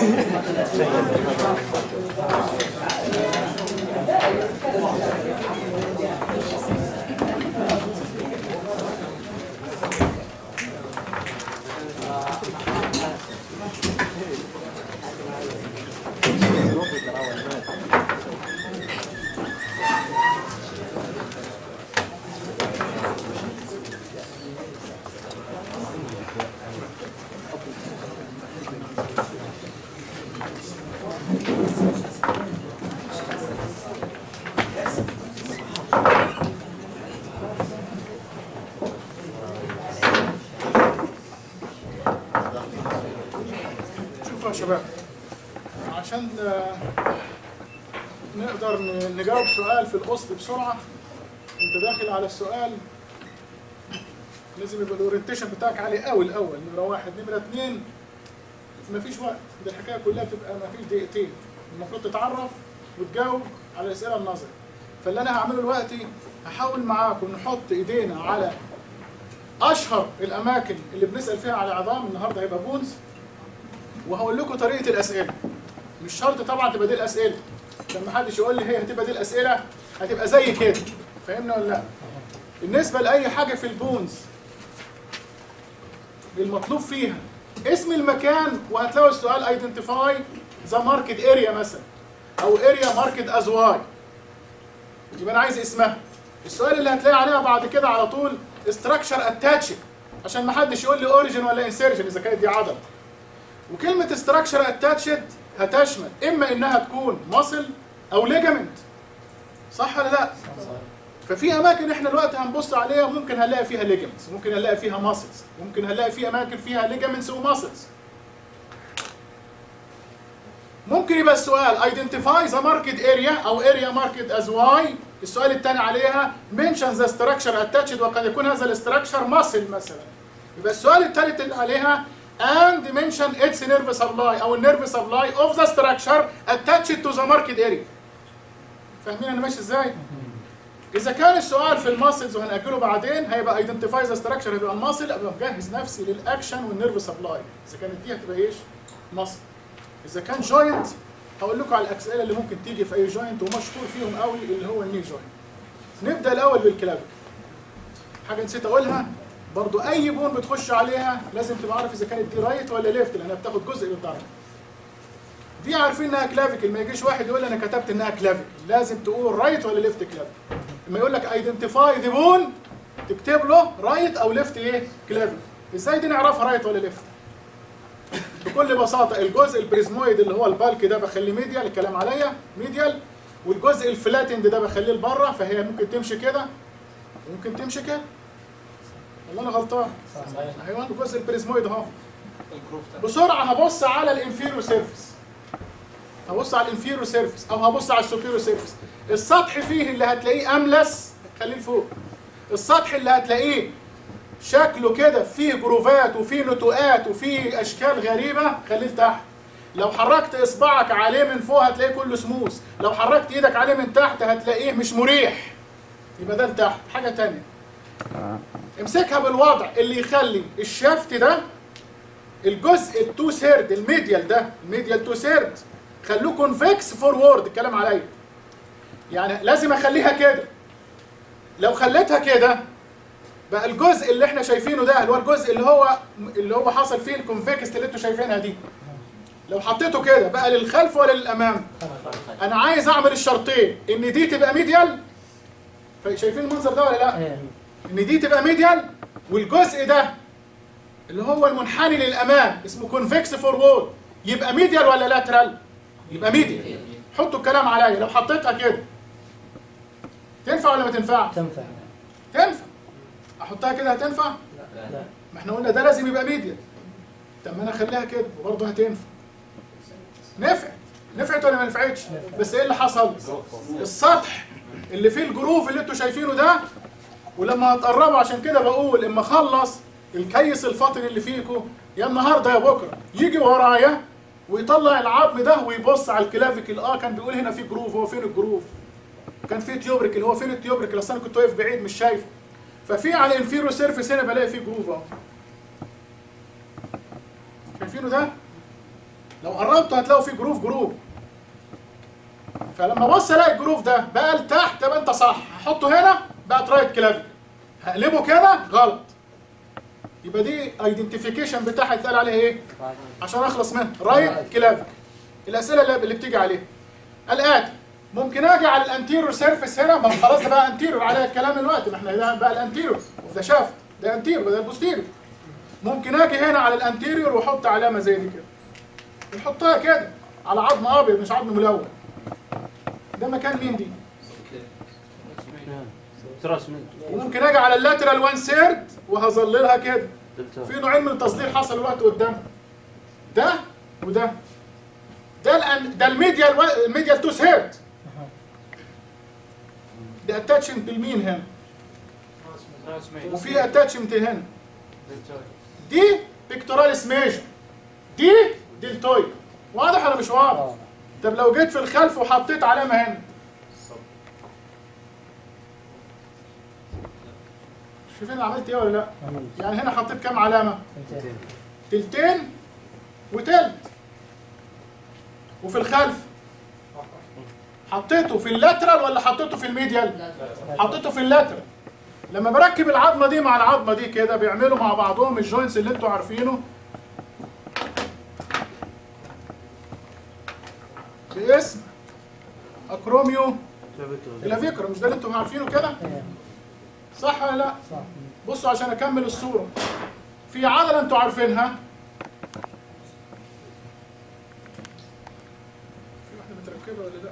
شوفوا يا شباب عشان آه، نقدر ن- نجاوب سؤال في القسط بسرعة انت داخل على السؤال لازم يبقى الاورينتيشن بتاعك عالي قوي الاول نمرة واحد نمرة اتنين مفيش وقت ده الحكاية كلها بتبقى مفيش دقيقتين المفروض تتعرف وتجاوب على الأسئلة النظري فاللي أنا هعمله دلوقتي هحاول معاكم نحط إيدينا على أشهر الأماكن اللي بنسأل فيها على عظام النهاردة هيبقى بونز وهقول لكم طريقه الاسئله مش شرط طبعا تبقى دي الاسئله لما حدش يقول لي هي هتبقى دي الاسئله هتبقى زي كده فاهمنا ولا لا بالنسبه لاي حاجه في البونز المطلوب فيها اسم المكان وهتلاقوا السؤال ايدنتيفاي ذا ماركت اريا مثلا او اريا ماركت از واي يبقى انا عايز اسمها السؤال اللي هتلاقي عليها بعد كده على طول استراكشر اتاتشد عشان ما حدش يقول لي اوريجن ولا انسيرجن اذا كانت دي عضله وكلمة structure attached هتشمل إما إنها تكون مصل أو ليجامنت صح ولا لا؟ ففي أماكن إحنا دلوقتي هنبص عليها ممكن هنلاقي فيها ليجامنتس ممكن هنلاقي فيها ماسلز ممكن هنلاقي في أماكن فيها ليجامنتس وماسلز ممكن يبقى السؤال identify the market area أو area market as y السؤال الثاني عليها mention the structure attached وقد يكون هذا الاستراكشر muscle مثلا يبقى السؤال الثالث اللي عليها and mention its nerve supply او nerve supply of the structure attached to the market area فاهمين انا ماشي ازاي؟ اذا كان السؤال في الماسلز وهنأجله بعدين هيبقى identify the structure هيبقى الماسل ابقى مجهز نفسي للاكشن والنيرف سبلاي اذا كانت دي هتبقى ايش؟ ماسل اذا كان جوينت هقول لكم على الاسئله اللي ممكن تيجي في اي جوينت ومشهور فيهم قوي اللي هو الني جوينت نبدا الاول بالكلافيك حاجه نسيت اقولها برضو اي بون بتخش عليها لازم تبقى عارف اذا كانت دي رايت ولا ليفت لانها بتاخد جزء من الدرجه دي عارفين انها كلافيكل ما يجيش واحد يقول انا كتبت انها كلافيكل لازم تقول رايت ولا ليفت كلافيكل لما يقول لك ايدنتيفاي ذا بون تكتب له رايت او ليفت ايه كلافيكل ازاي دي نعرفها رايت ولا ليفت بكل بساطه الجزء البريزمويد اللي هو البالك ده بخليه ميديال الكلام عليا ميديال والجزء الفلاتند ده بخليه لبره فهي ممكن تمشي كده وممكن تمشي كده ولا انا غلطان؟ ايوه الجزء البريزمويد اهو بسرعه هبص على الانفيرو سيرفيس هبص على الانفيرو سيرفيس او هبص على السوبيرو سيرفيس السطح فيه اللي هتلاقيه املس خليه لفوق السطح اللي هتلاقيه شكله كده فيه جروفات وفيه نتوءات وفيه اشكال غريبه خليه لتحت لو حركت اصبعك عليه من فوق هتلاقيه كله سموث لو حركت ايدك عليه من تحت هتلاقيه مش مريح يبقى ده لتحت حاجه تانية امسكها بالوضع اللي يخلي الشافت ده الجزء التو سيرد الميديال ده الميديال تو سيرد خلوه كونفكس فورورد الكلام عليا يعني لازم اخليها كده لو خليتها كده بقى الجزء اللي احنا شايفينه ده اللي هو الجزء اللي هو اللي هو حصل فيه الكونفكس اللي انتوا شايفينها دي لو حطيته كده بقى للخلف ولا للامام انا عايز اعمل الشرطين ان دي تبقى ميديال شايفين المنظر ده ولا لا ان دي تبقى ميديال والجزء ده اللي هو المنحني للامام اسمه كونفكس فورورد يبقى ميديال ولا لاترال يبقى ميديال حطوا الكلام عليا لو حطيتها كده تنفع ولا ما تنفعش تنفع تنفع احطها كده هتنفع لا ما احنا قلنا ده لازم يبقى ميديال طب ما انا اخليها كده وبرضه هتنفع نفعت نفعت ولا ما نفعتش بس ايه اللي حصل السطح اللي فيه الجروف اللي انتوا شايفينه ده ولما هتقربوا عشان كده بقول اما اخلص الكيس الفاطن اللي فيكم يا النهارده يا بكره يجي ورايا ويطلع العظم ده ويبص على الكلافيكل اه كان بيقول هنا في جروف هو فين الجروف كان في تيوبريك اللي هو فين التيوبريك اللي اصل انا كنت واقف بعيد مش شايفه ففي على الانفيرو سيرفيس هنا بلاقي فيه جروف اهو شايفينه ده لو قربتوا هتلاقوا فيه جروف جروف فلما ابص الاقي الجروف ده بقى لتحت يبقى انت صح هحطه هنا بقت رايت كلافيكل هقلبه كده غلط يبقى دي ايدنتيفيكيشن بتاعها يتقال عليها ايه عشان اخلص منها رايت كلافيكل الاسئله اللي اللي بتيجي عليها الاتي ممكن اجي على الانتيريور سيرفيس هنا ما خلاص ده بقى انتيريور عليها الكلام دلوقتي ما احنا ده بقى الانتيريور وده شافت ده انتيريور وده البوستيريور ممكن اجي هنا على الانتيريور واحط علامه زي دي كده نحطها كده على عظم ابيض مش عظم ملون ده مكان مين دي تراسمنت وممكن اجي على اللاترال وان سيرد وهظللها كده دلتا في نوعين من التصدير حصل الوقت قدام ده وده ده الان ده الميديال و- الميديال تو هيرت ده اتاتشمنت بالمين هنا وفي اتاتشمنت هنا دي بيكتوراليس ميجر دي دلتويد واضح ولا مش واضح؟ طب لو جيت في الخلف وحطيت علامه هنا شايفين أنا عملت ايه ولا لا؟ يعني هنا حطيت كام علامه؟ تلتين وتلت وفي الخلف حطيته في اللاترال ولا حطيته في الميديال؟ حطيته في اللاترال لما بركب العظمه دي مع العظمه دي كده بيعملوا مع بعضهم الجوينتس اللي انتوا عارفينه باسم اكروميو الافيكرا مش ده اللي انتوا عارفينه كده؟ صح ولا لا؟ صح بصوا عشان اكمل الصوره في عضله انتوا عارفينها في واحده متركبه ولا لا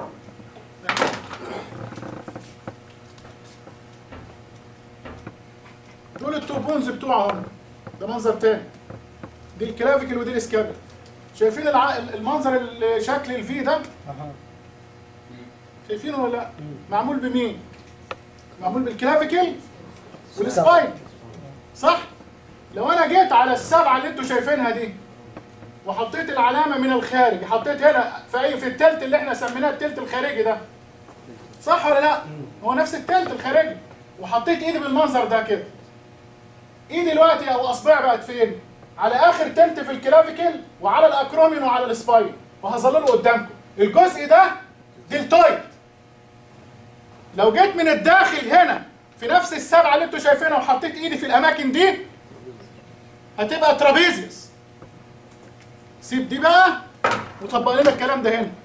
دول التو بونز بتوعهم ده منظر تاني دي الكلافيكل ودي الاسكابل شايفين الع... المنظر ال- شكل الفي ده اها شايفينه ولا لا معمول بمين معمول بالكلافيكل والسباين صح لو انا جيت على السبعه اللي انتوا شايفينها دي وحطيت العلامه من الخارج حطيت هنا في اي في التلت اللي احنا سميناه التلت الخارجي ده صح ولا لا هو نفس التلت الخارجي وحطيت ايدي بالمنظر ده كده ايدي دلوقتي او اصبعي بقت فين على اخر تلت في الكلافيكل وعلى الاكرومين وعلى السباين وهظلله قدامكم الجزء ده دلتويد لو جيت من الداخل هنا في نفس السبعه اللي انتوا شايفينها وحطيت ايدي في الاماكن دي هتبقى ترابيزيوس سيب دي بقى وطبق لنا الكلام ده هنا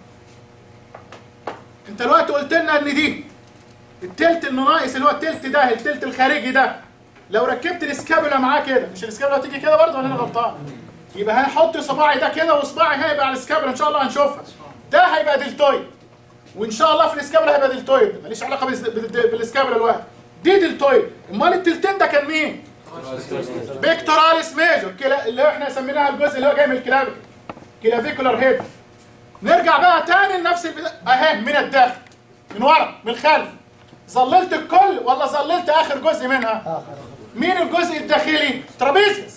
انت دلوقتي قلت لنا ان دي التلت اللي ناقص اللي هو التلت ده التلت الخارجي ده لو ركبت الاسكابولا معاه كده مش الاسكابولا هتيجي كده برضه ولا انا غلطان يبقى هنحط صباعي ده كده وصباعي هيبقى على الاسكابولا ان شاء الله هنشوفها ده هيبقى دلتويد وان شاء الله في الاسكابولا هيبقى دلتويد ماليش علاقه بالس- بال- بالاسكابولا الواحد دي دلتويد امال التلتين ده كان مين بيكتوراليس ميجور كلا اللي احنا سميناها الجزء اللي هو جاي من الكلافيك كلافيكولار هيد نرجع بقى تاني لنفس البدا... اهي من الداخل من ورا من الخلف ظللت الكل ولا ظللت اخر جزء منها اخر مين الجزء الداخلي ترابيزيوس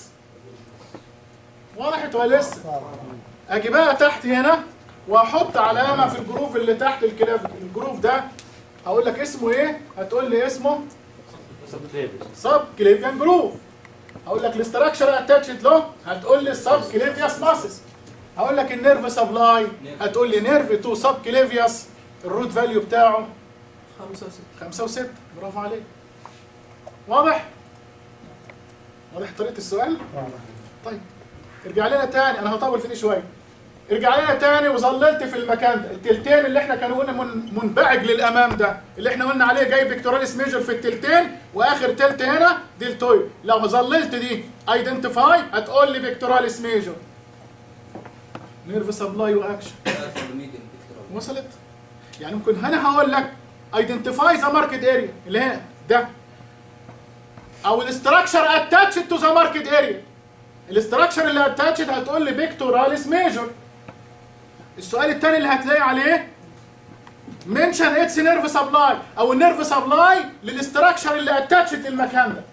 وضحت ولا لسه صح اجي بقى تحت هنا واحط علامه في الجروف اللي تحت الكلافيك الجروف ده هقول لك اسمه ايه هتقول لي اسمه سب كليفيان جروف هقول لك الاستراكشر اتاتشد له هتقول لي السب كليفياس ماسس هقول لك النيرف سبلاي هتقول لي نيرف تو سب كليفياس الروت فاليو بتاعه خمسة وستة خمسة وستة برافو عليك واضح؟ واضح طريقة السؤال؟ طيب ارجع لنا تاني انا هطول في دي شويه ارجع لنا تاني وظللت في المكان ده التلتين اللي احنا كانوا قلنا من منبعج للامام ده اللي احنا قلنا عليه جاي بيكتوراليس ميجر في التلتين واخر تلت هنا دلتويد لو ظللت دي ايدنتيفاي هتقول لي بيكتوراليس ميجر نيرف سبلاي واكشن وصلت يعني ممكن هنا هقول لك ايدنتيفاي ذا ماركت اريا اللي هنا ده او الاستراكشر اتاتشد تو ذا ماركت اريا الاستراكشر اللي اتاتشد هتقول لي بيكتوراليس ميجر السؤال الثاني اللي هتلاقي عليه منشن اتس نيرف سبلاي او النيرف سبلاي للاستراكشر اللي اتاتشد للمكان ده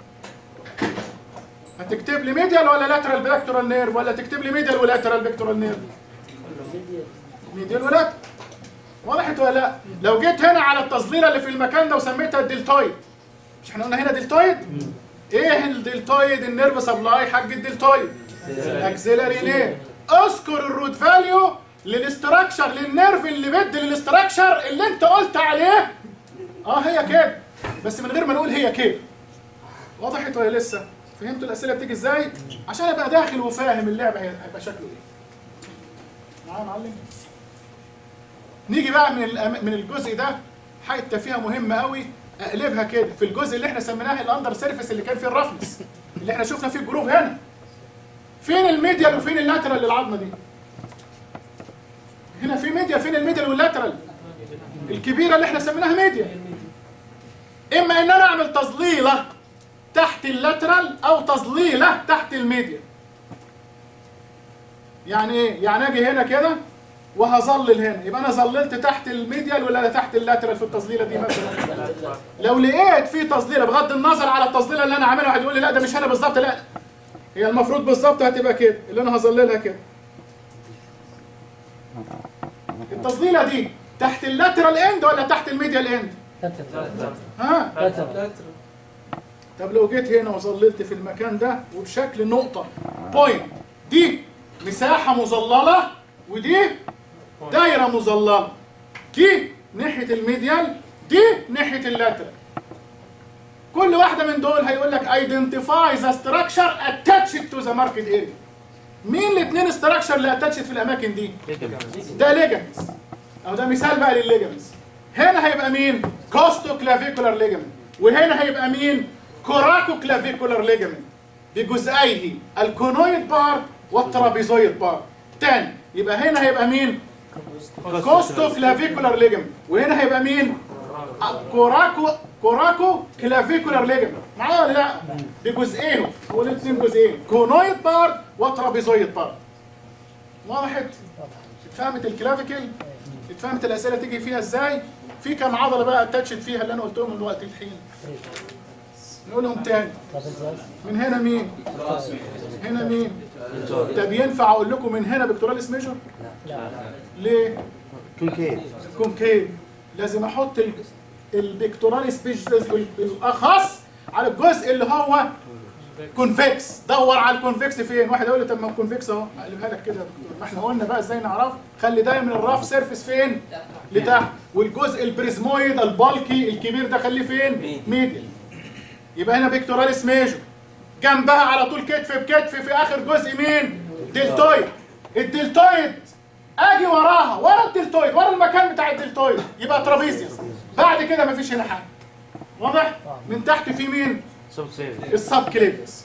هتكتب لي ميديال ولا لاترال بيكتورال نيرف ولا تكتب لي ميديال ولاترال بيكتورال نيرف ميديال ولاترال وضحت ولا لا لو جيت هنا على التظليله اللي في المكان ده وسميتها الدلتويد مش احنا قلنا هنا دلتويد ايه الدلتويد النيرف سبلاي حق الدلتويد اكسلري نير اذكر الروت فاليو للاستراكشر للنيرف اللي بدي للاستراكشر اللي انت قلت عليه اه هي كده بس من غير ما نقول هي كده وضحت ولا لسه فهمتوا الاسئله بتيجي ازاي عشان ابقى داخل وفاهم اللعبه هيبقى شكله ايه معايا يا معلم نيجي بقى من الأم- من الجزء ده حته فيها مهمه قوي اقلبها كده في الجزء اللي احنا سميناه الاندر سيرفيس اللي كان فيه الرفنس اللي احنا شفنا فيه الجروف هنا فين الميديال وفين اللاترال للعظمه دي هنا في ميديال فين الميديال واللاترال الكبيره اللي احنا سميناها ميديال اما ان انا اعمل تظليله تحت اللاترال او تظليله تحت الميديال يعني ايه يعني اجي هنا كده وهظلل هنا يبقى انا ظللت تحت الميديال ولا تحت اللاترال في التظليله دي مثلا لو لقيت في تظليله بغض النظر على التظليله اللي انا عاملها واحد يقول لي لا ده مش هنا بالظبط لا هي المفروض بالظبط هتبقى كده اللي انا هظللها كده التظليله دي تحت اللاترال اند ولا تحت الميديال اند ها طب لو جيت هنا وظللت في المكان ده وبشكل نقطه بوينت دي مساحه مظلله ودي دايره مظلله دي ناحيه الميديال دي ناحيه اللاترال كل واحده من دول هيقول لك identify the structure attached to the market area مين الاثنين استراكشر اللي اتاتشت في الاماكن دي ده ليجمنتس او ده مثال بقى للليجمنتس هنا هيبقى مين كوستو كلافيكولار ليجمنت وهنا هيبقى مين كوراكو كلافيكولار ليجمنت بجزئيه الكونويد بار والترابيزويد بار تاني يبقى هنا هيبقى مين كوستو كلافيكولار ليجمنت وهنا هيبقى مين كوراكو كوراكو كلافيكولار ليجمنت معايا ولا لا بجزئين هو الاثنين جزئين كونويد بار وترابيزويد بار وضحت اتفهمت الكلافيكل اتفهمت الاسئله تيجي فيها ازاي في كام عضله بقى اتاتشت فيها اللي انا قلتهم من وقت الحين نقولهم تاني من هنا مين هنا مين طب ينفع اقول لكم من هنا بكتوراليس ميجور ليه كونكيف كونكيف لازم احط ال- البيكتوراليس بيج بالاخص على الجزء اللي هو كونفكس دور على الكونفكس فين واحد يقول لي طب ما الكونفكس اهو اقلبها لك كده يا دكتور ما احنا قلنا بقى ازاي نعرف خلي دايما الراف سيرفيس فين لتحت والجزء البريزمويد البالكي الكبير ده خليه فين ميدل يبقى هنا بيكتوراليس ميجور جنبها على طول كتف بكتف في اخر جزء مين دلتويد الدلتويد اجي وراها ورا الدلتويد ورا المكان بتاع الدلتويد يبقى ترابيزيوس بعد كده مفيش هنا حاجه واضح من تحت في مين السب كليفس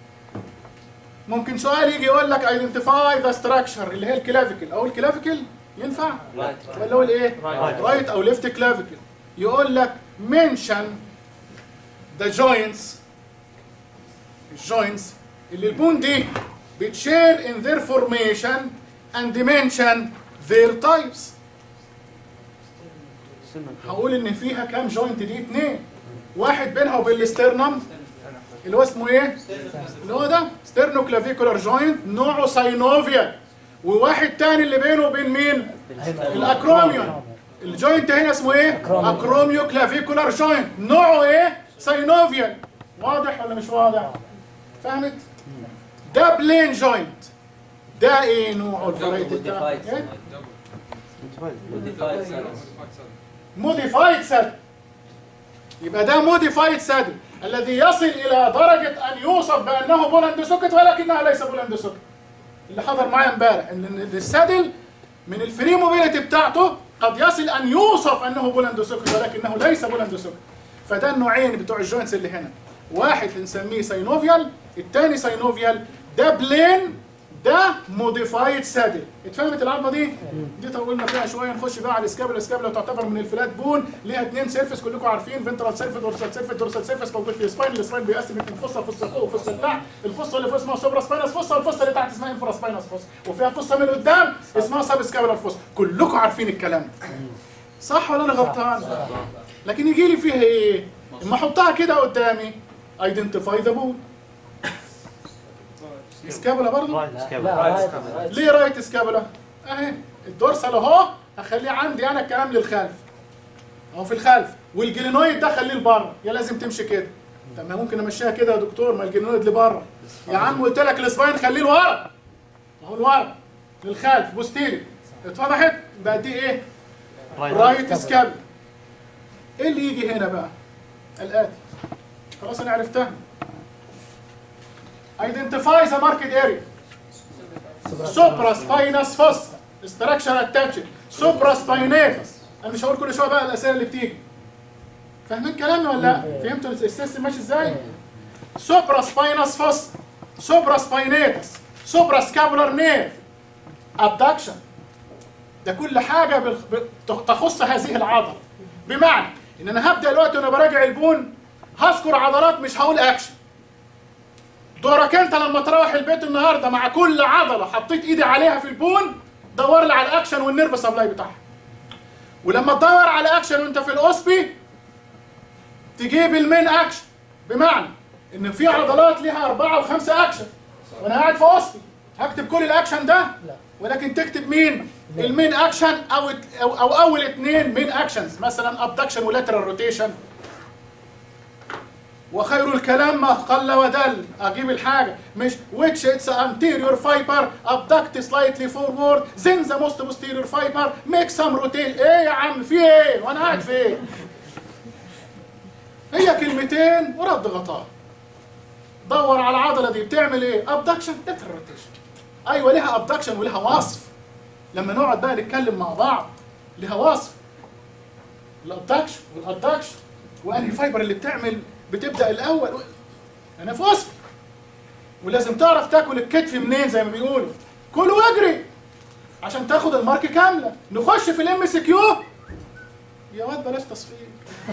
ممكن سؤال يجي يقول لك ايدنتيفاي ذا ستراكشر اللي هي الكلافيكل او الكلافيكل ينفع ولا اقول ايه رايت او ليفت كلافيكل يقول لك mention the joints الجوينتس اللي البون دي بتشير in their formation and dimension their types هقول ان فيها كام جوينت دي اتنين واحد بينها وبين الاسترنم اللي هو اسمه ايه اللي هو ده ستيرنو كلافيكولار جوينت نوعه ساينوفيا وواحد تاني اللي بينه وبين مين الاكروميون الجوينت هنا اسمه ايه أكروميون. اكروميو كلافيكولار جوينت نوعه ايه ساينوفيا واضح ولا مش واضح فهمت ده بلين جوينت ده ايه نوعه الفرايتي بتاعه إيه؟ موديفايد سادل يبقى ده موديفايد سادل الذي يصل الى درجه ان يوصف بانه بولند سوكت ولكنها ليس بولند سوكت اللي حضر معايا امبارح ان السادل من الفري موبيليتي بتاعته قد يصل ان يوصف انه بولند سوكت ولكنه ليس بولند سوكت فده النوعين بتوع الجوينتس اللي هنا واحد نسميه ساينوفيال الثاني ساينوفيال ده بلين ده موديفايد سادل اتفهمت العظمه دي دي طولنا فيها شويه نخش بقى على الاسكابولا الاسكابولا تعتبر من الفلات بون ليها اثنين سيرفيس كلكم عارفين فنترال سيرفيس دورسال سيرفيس دورسال سيرفيس موجود في السباين السباين بيقسم اتنين فصه فصه فوق وفصه تحت الفصه اللي فوق اسمها سوبرا سباينس فصه والفصه اللي تحت اسمها انفرا سباينس فصه وفيها فصه من قدام اسمها سب سكابولا فصه كلكم عارفين الكلام ده صح ولا انا غلطان لكن يجي لي فيها ايه اما احطها كده قدامي ايدنتيفاي ذا بون سكابولا برضه لا رايت رايت ليه رايت سكابولا؟ اهي الدورسال اهو هخليه عندي انا الكلام للخلف اهو في الخلف والجلينويد ده خليه لبره يا لازم تمشي كده طب ما ممكن امشيها كده يا دكتور ما الجلينويد لبره يا عم قلت لك السباين خليه لورا اهو لورا للخلف بوستيريور اتفضحت بقى دي ايه رايت سكاب ايه اللي يجي هنا بقى الاتي خلاص انا عرفتها identify the market area supra spinous fossa structure attached supra spinatus انا مش هقول كل شويه بقى الاسئله اللي بتيجي فاهمين كلامي ولا لا فهمتوا السيستم ماشي ازاي supra spinous fossa supra spinatus supra scapular nerve abduction ده كل حاجه بال- ب- تخص هذه العضله بمعنى ان انا هبدا دلوقتي وانا براجع البون هذكر عضلات مش هقول اكشن دورك انت لما تروح البيت النهارده مع كل عضله حطيت ايدي عليها في البون دور لي على الاكشن والنيرف سبلاي بتاعها ولما تدور على اكشن وانت في الاوسبي تجيب المين اكشن بمعنى ان في عضلات ليها اربعه وخمسه اكشن وانا قاعد في اوسبي هكتب كل الاكشن ده لا. ولكن تكتب مين المين اكشن او او, أو اول اثنين مين اكشنز مثلا ابدكشن ولاترال روتيشن وخير الكلام ما قل ودل اجيب الحاجه مش which its anterior fiber abduct slightly forward then the most posterior fiber make some rotate ايه يا عم في ايه وانا قاعد فين هي كلمتين ورد غطاء دور على العضله دي بتعمل ايه abduction lateral rotation ايوه ليها abduction وليها وصف لما نقعد بقى نتكلم مع بعض ليها وصف الابدكشن والادكشن وانهي فايبر اللي بتعمل بتبدا الاول انا في وصف ولازم تعرف تاكل الكتف منين زي ما بيقولوا كل واجري عشان تاخد المارك كامله نخش في الام سي كيو يا واد بلاش تصفيق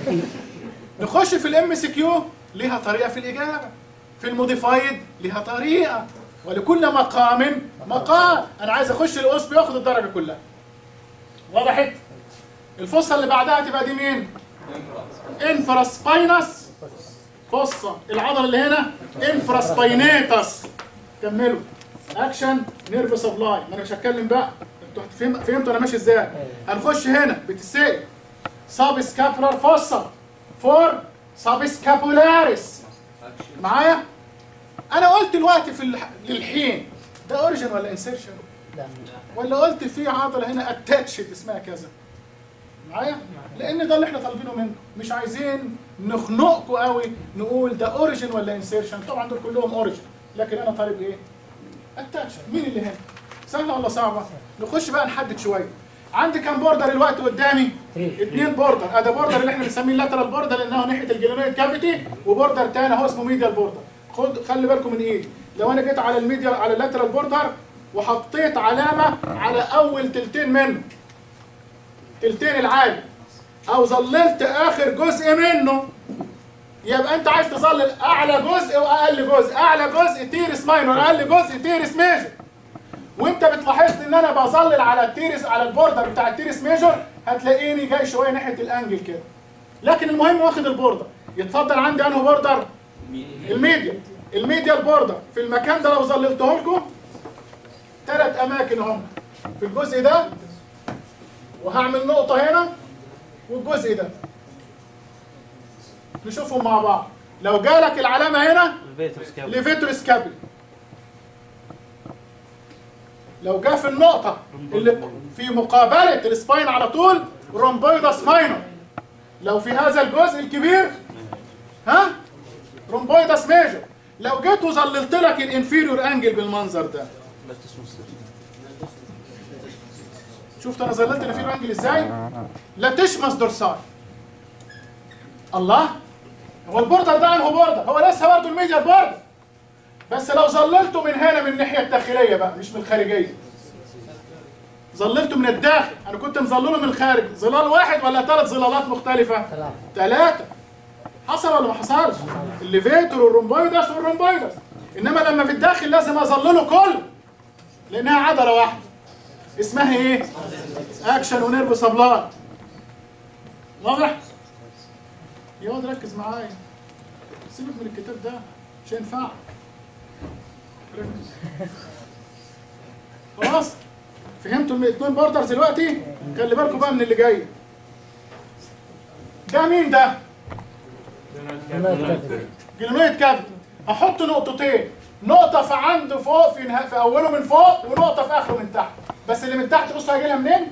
نخش في الام سي كيو ليها طريقه في الاجابه في الموديفايد ليها طريقه ولكل مقام مقام انا عايز اخش الاوسبي واخد الدرجه كلها وضحت الفصه اللي بعدها تبقى دي مين انفراسباينس فصه العضله اللي هنا انفراسباينيتس كملوا اكشن نيرف سبلاي ما انا مش هتكلم بقى انتوا فهم- فهمتوا انا ماشي ازاي هنخش هنا بتسال ساب سكابولار فوسا فور ساب سكابولاريس معايا انا قلت الوقت في الح... للحين ده اوريجن ولا انسيرشن لا ولا قلت في عضله هنا اتاتشد اسمها كذا معايا لان ده اللي احنا طالبينه منكم مش عايزين نخنقكم قوي نقول ده اوريجن ولا انسيرشن طبعا دول كلهم اوريجن لكن انا طالب ايه اتاتشد مين اللي هنا سهله ولا صعبه نخش بقى نحدد شويه عندي كام بوردر الوقت قدامي Three. اثنين بوردر ادي بوردر اللي احنا بنسميه اللاترال بوردر لانه ناحيه الجلونويد كافيتي وبوردر تاني هو اسمه ميديال بوردر خد خلي بالكم من ايدي لو انا جيت على الميديال على اللاترال بوردر وحطيت علامه على اول تلتين منه تلتين العالي او ظللت اخر جزء منه يبقى انت عايز تظلل اعلى جزء واقل جزء اعلى جزء تيرس ماينور اقل جزء تيرس ميجر وانت بتلاحظ ان انا بظلل على التيرس على البوردر بتاع التيرس ميجر هتلاقيني جاي شويه ناحيه الانجل كده لكن المهم واخد البوردر يتفضل عندي انه بوردر الميديا الميديال بوردر في المكان ده لو ظللته لكم ثلاث اماكن هم في الجزء ده وهعمل نقطه هنا والجزء ده نشوفهم مع بعض لو جالك العلامه هنا الفيترس كابل ليفيترس كابل لو جه في النقطة اللي في مقابلة السباين على طول رومبويدس ماينور لو في هذا الجزء الكبير ها رومبويدس ميجر لو جيت وظللت لك الانفيريور انجل بالمنظر ده شفت انا ظللت الانفيريور انجل ازاي لا تشمس دورسال الله هو البوردر ده انه بوردر هو لسه برضه الميديا بوردر بس لو ظللته من هنا من الناحيه الداخليه بقى مش من الخارجيه ظللته من الداخل انا كنت مظلله من الخارج ظلال واحد ولا ثلاث ظلالات مختلفه ثلاثة ثلاثه حصل ولا ما حصلش الليفيتور والرومبويدس والرومبويدس انما لما في الداخل لازم اظلله كله لانها عضله واحده اسمها ايه اكشن ونيرف سبلاي واضح يا واد ركز معايا سيبك من الكتاب ده مش هينفعك ركز خلاص فهمتوا الاثنين بوردرز دلوقتي خلي بالكم بقى من اللي جاي ده مين ده جلويد كافيتي جلوميت كافيتي هحط نقطتين نقطة في عنده فوق في نها... في أوله من فوق ونقطة في آخره من تحت بس اللي من تحت بصوا هيجي لها منين؟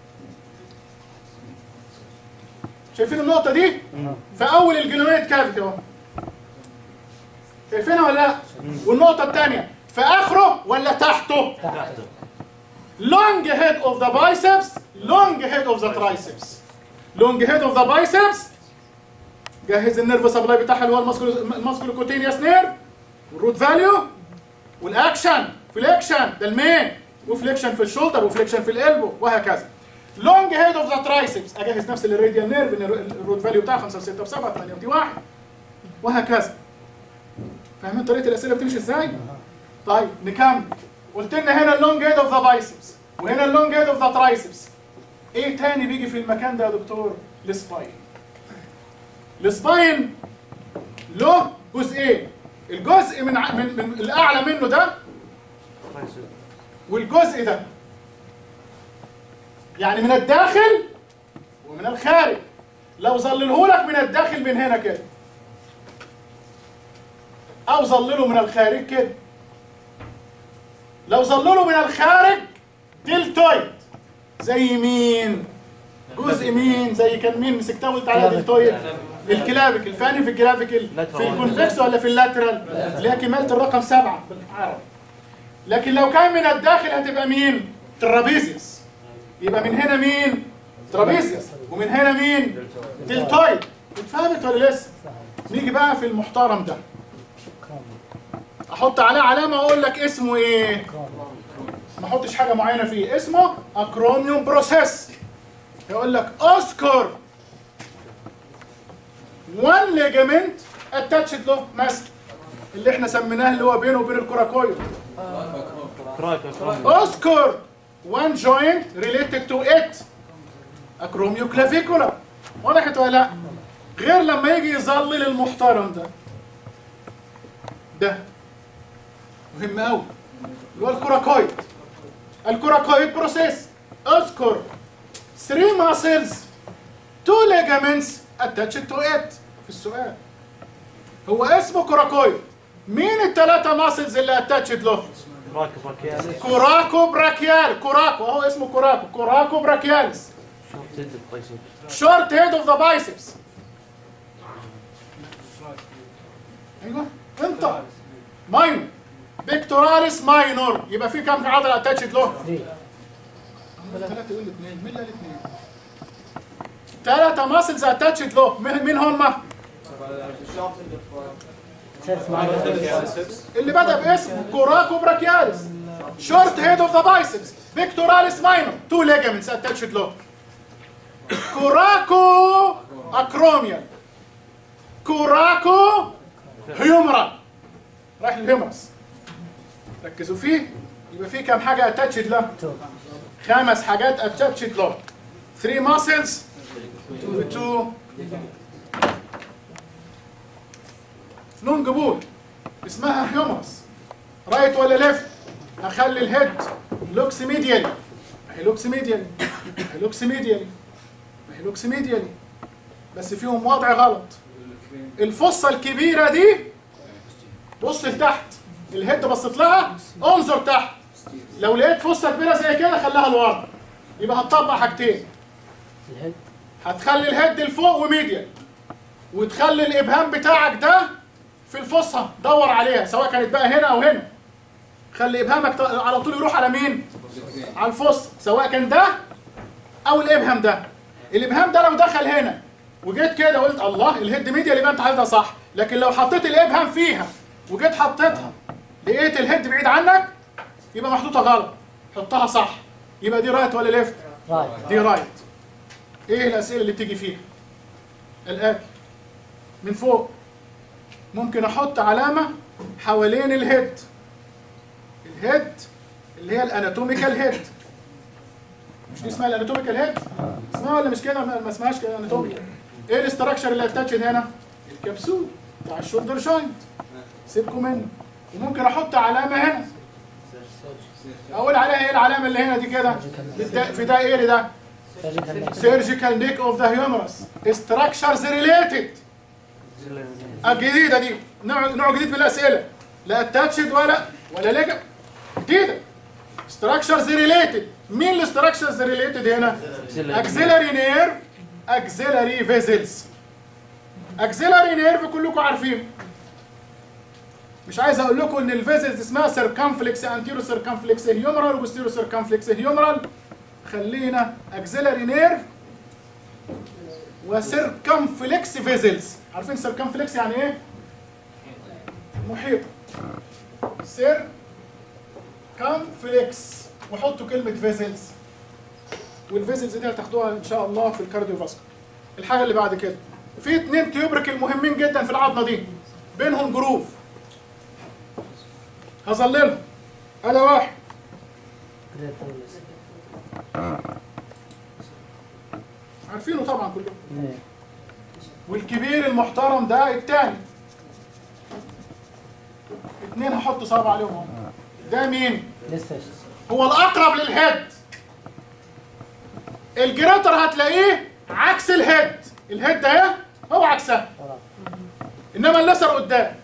شايفين النقطة دي؟ في أول الجلوميت كافيتي أهو شايفينها ولا لا؟ والنقطة الثانية في آخره ولا تحته؟ تحته long head of the biceps long head of the triceps long head of the biceps جهز النيرف سبلاي بتاعها اللي هو الماسكولو كوتينيوس نيرف والروت فاليو والاكشن فليكشن ده المين وفليكشن في الشولدر وفليكشن في القلب وهكذا لونج هيد اوف ذا ترايسبس اجهز نفس الراديال نيرف ان الروت فاليو بتاعها 5 و6 و7 8 و1 وهكذا فاهمين طريقه الاسئله بتمشي ازاي؟ طيب نكمل قلت لنا هنا اللونج هيد اوف ذا بايسبس وهنا اللونج هيد اوف ذا ترايسبس ايه تاني بيجي في المكان ده يا دكتور؟ السباين السباين له جزئين الجزء من ع- من, من الاعلى منه ده والجزء ده يعني من الداخل ومن الخارج لو ظللهولك من الداخل من هنا كده او ظلله من الخارج كده لو ظلله من الخارج دلتويد زي مين جزء مين زي كان مين مسكتها وقلت عليها دلتويد الكلافيك الفاني في الكلافيك في الكونفكس ولا في اللاترال اللي هي كمالة الرقم سبعة بالعربي لكن لو كان من الداخل هتبقى مين ترابيزيوس يبقى من هنا مين ترابيزيوس ومن هنا مين دلتويد اتفهمت ولا لسه نيجي بقى في المحترم ده احط عليه علامه واقول لك اسمه ايه ما احطش حاجه معينه فيه اسمه اكروميوم بروسيس يقول لك اوسكار وان ليجامنت اتاتشد له مثلا اللي احنا سميناه اللي هو بينه وبين الكوراكويد كراك كراك اوسكار وان جوينت ريليتد تو ات اكروميو كلافيكولا وضحت ولا لا غير لما يجي يظلل المحترم ده ده مهم قوي اللي هو الكوراكويد الكوراكويد بروسيس اذكر 3 ماسلز 2 ليجامنتس اتاتشد تو ات في السؤال هو اسمه كوراكويد مين الثلاثه ماسلز اللي اتاتشد له كراك براكياليس كوراكو براكيال كوراكو اهو اسمه كوراكو كوراكو براكياليس شورت هيد بايسب شورت هيد اوف ذا بايسبس ايوه انت ماينور بيكتوراليس ماينور يبقى في كام عضله اتاتشد له؟ ثلاثة يقول اثنين مين اللي قال اثنين؟ ثلاثة ماسلز اتاتشد له مين مين هم؟ اللي بدأ باسم كوراكو براكياليس شورت هيد اوف ذا بايسبس بيكتوراليس ماينور تو ليجامنتس اتاتشد له كوراكو اكروميال كوراكو هيومرال رايح للهيومرس ركزوا فيه يبقى فيه كام حاجه اتاتشد له خمس حاجات اتاتشد له 3 ماسلز و 2 لونج بول اسمها هيومرس رايت ولا ليفت اخلي الهيد لوكس ميديالي اهي لوكس ميديالي اهي لوكس ميديالي اهي لوكس ميديالي بس فيهم وضع غلط الفصة الكبيرة دي بص لتحت الهيد بصيت لها انظر تحت لو لقيت فصة كبيرة زي كده خليها لورا يبقى هتطبق حاجتين الهيد هتخلي الهيد لفوق وميديال وتخلي الابهام بتاعك ده في الفصة دور عليها سواء كانت بقى هنا او هنا خلي ابهامك ت- على طول يروح على مين على الفصة سواء كان ده او الابهام ده الابهام ده لو دخل هنا وجيت كده وقلت الله الهيد ميديال يبقى انت حاططها صح لكن لو حطيت الابهام فيها وجيت حطيتها لقيت الهيد بعيد عنك يبقى محطوطه غلط حطها صح يبقى دي رايت ولا ليفت رايت دي رايت ايه الاسئله اللي بتيجي فيها الاتي من فوق ممكن احط علامه حوالين الهيد الهيد اللي هي الاناتوميكال هيد مش دي اسمها الاناتوميكال هيد اسمها ولا مش كده ما ما اسمهاش كده اناتوميكال ايه الاستراكشر اللي اتاتشد هنا الكبسول بتاع الشولدر جوينت سيبكم منه وممكن احط علامه هنا اقول عليها ايه العلامه اللي هنا دي كده بالدا- في دائري ده surgical neck of the humerus structures related الجديدة دي نوع نوع جديد من الأسئلة لا اتاتشد ولا ولا ليجا جديده ستراكشرز ريليتد مين الستراكشرز ريليتد هنا اكسيلاري نيرف اكسيلاري فيزلز اكسيلاري نيرف كلكم عارفين مش عايز اقول لكم ان الفيزلز اسمها سيركمفلكس انتيرو سيركمفلكس هيومرال وبوستيرو سيركمفلكس هيومرال خلينا اكسيلاري نيرف وسيركمفلكس فيزلز عارفين سيركمفلكس يعني ايه محيط سير كمفلكس وحطوا كلمه فيزلز والفيزلز دي هتاخدوها ان شاء الله في الكارديو فاسكو الحاجه اللي بعد كده في اتنين تيوبريكل مهمين جدا في العظمه دي بينهم جروف هظللهم انا واحد عارفينه طبعا كلهم والكبير المحترم ده التاني اتنين هحط صابع عليهم هم. ده مين؟ لسه هو الاقرب للهيد الجريتر هتلاقيه عكس الهيد الهيد ده هو عكسها انما الليسر قدام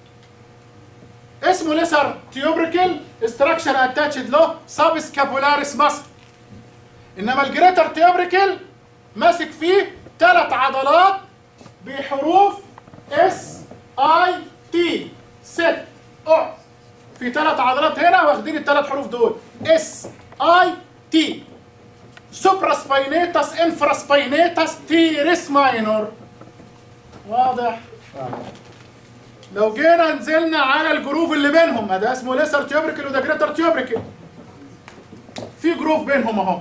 اسمه ليسر تيوبريكل استراكشر اتاتشد له سب سكابولاريس ماسل انما الجريتر تيوبريكل ماسك فيه ثلاث عضلات بحروف اس اي تي ست او في ثلاث عضلات هنا واخدين الثلاث حروف دول اس اي تي سوبرا سباينيتاس انفرا سباينيتاس تيريس ماينور واضح لو جينا نزلنا على الجروف اللي بينهم ما ده اسمه ليسر تيوبريكل وده جريتر تيوبريكل في جروف بينهم اهو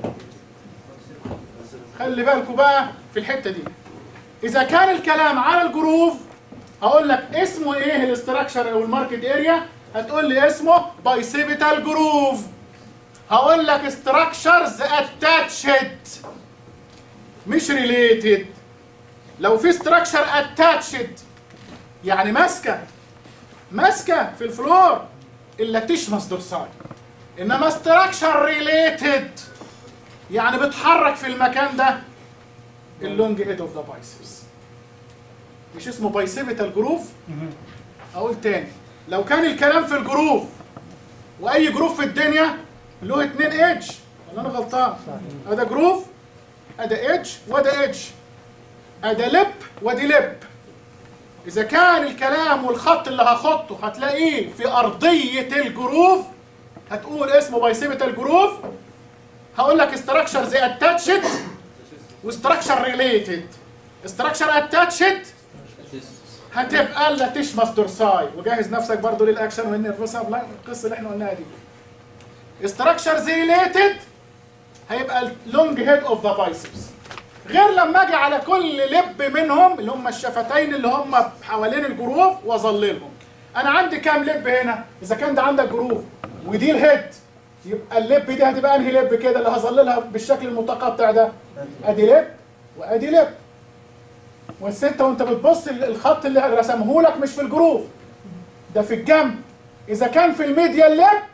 خلي بالكوا بقى في الحته دي اذا كان الكلام على الجروف هقول لك اسمه ايه الاستراكشر او الماركت اريا هتقول لي اسمه بايسيبيتال جروف هقول لك ستراكشرز اتاتشد مش ريليتد لو في ستراكشر اتاتشد يعني ماسكه ماسكه في الفلور الا تشمس دورسال انما ستراكشر ريليتد يعني بتحرك في المكان ده اللونج هيد اوف ذا بايسبس مش اسمه بايسيبيتال جروف اقول تاني لو كان الكلام في الجروف واي جروف في الدنيا له اتنين ايدج ولا انا غلطان هذا جروف ادي ايدج وده ايدج ادي لب ودي لب اذا كان الكلام والخط اللي هخطه هتلاقيه في ارضيه الجروف هتقول اسمه بايسيبيتال جروف هقول لك استراكشر زي اتاتشد واستراكشر ريليتد استراكشر اتاتشد هتبقى لا تشمس دورساي وجهز نفسك برضو للاكشن والنيرفوس القصه اللي احنا قلناها دي استراكشرز ريليتد هيبقى اللونج هيد اوف ذا بايسبس غير لما اجي على كل لب منهم اللي هم الشفتين اللي هم حوالين الجروف واظللهم انا عندي كام لب هنا اذا كان ده عندك جروف ودي الهيد يبقى اللب دي هتبقى انهي لب كده اللي هظللها بالشكل المتقطع ده ادي لب وادي لب والستة وانت بتبص الخط اللي رسمه لك مش في الجروف ده في الجنب اذا كان في الميديا اللب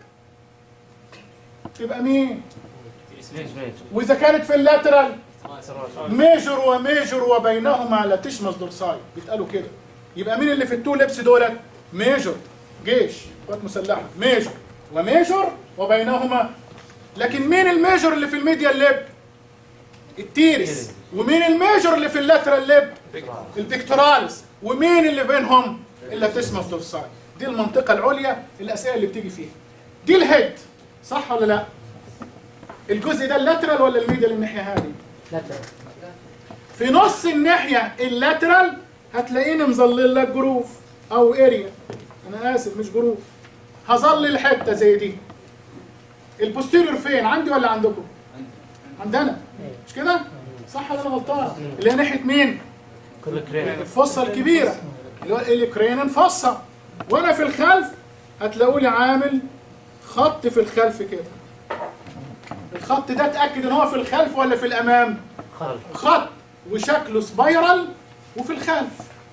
يبقى مين واذا كانت في اللاترال ميجر وميجر وبينهما لا تشمس دورساي بيتقالوا كده يبقى مين اللي في التو لبس دولت ميجر جيش قوات مسلحه ميجر وميجر وبينهما لكن مين الميجر اللي في الميديا اللب التيرس ومين الميجر اللي في اللاترال لب البيكتورالس ومين اللي بينهم اللي تسمى دورساي دي المنطقه العليا الاسئله اللي بتيجي فيها دي الهيد صح ولا لا الجزء ده اللاترال ولا الميديا اللي الناحيه هذه لا ترى في نص الناحيه اللاترال هتلاقيني مظلل لك جروف او اريا انا اسف مش جروف هظلل حته زي دي البوستيريور فين عندي ولا عندكم عندنا مش كده صح ولا انا غلطان اللي هي ناحيه مين كل كريم الفصه الكبيره اللي هو الكرين فصه وانا في الخلف هتلاقوا لي عامل خط في الخلف كده الخط ده اتاكد ان هو في الخلف ولا في الامام خلف خط وشكله سبايرال وفي الخلف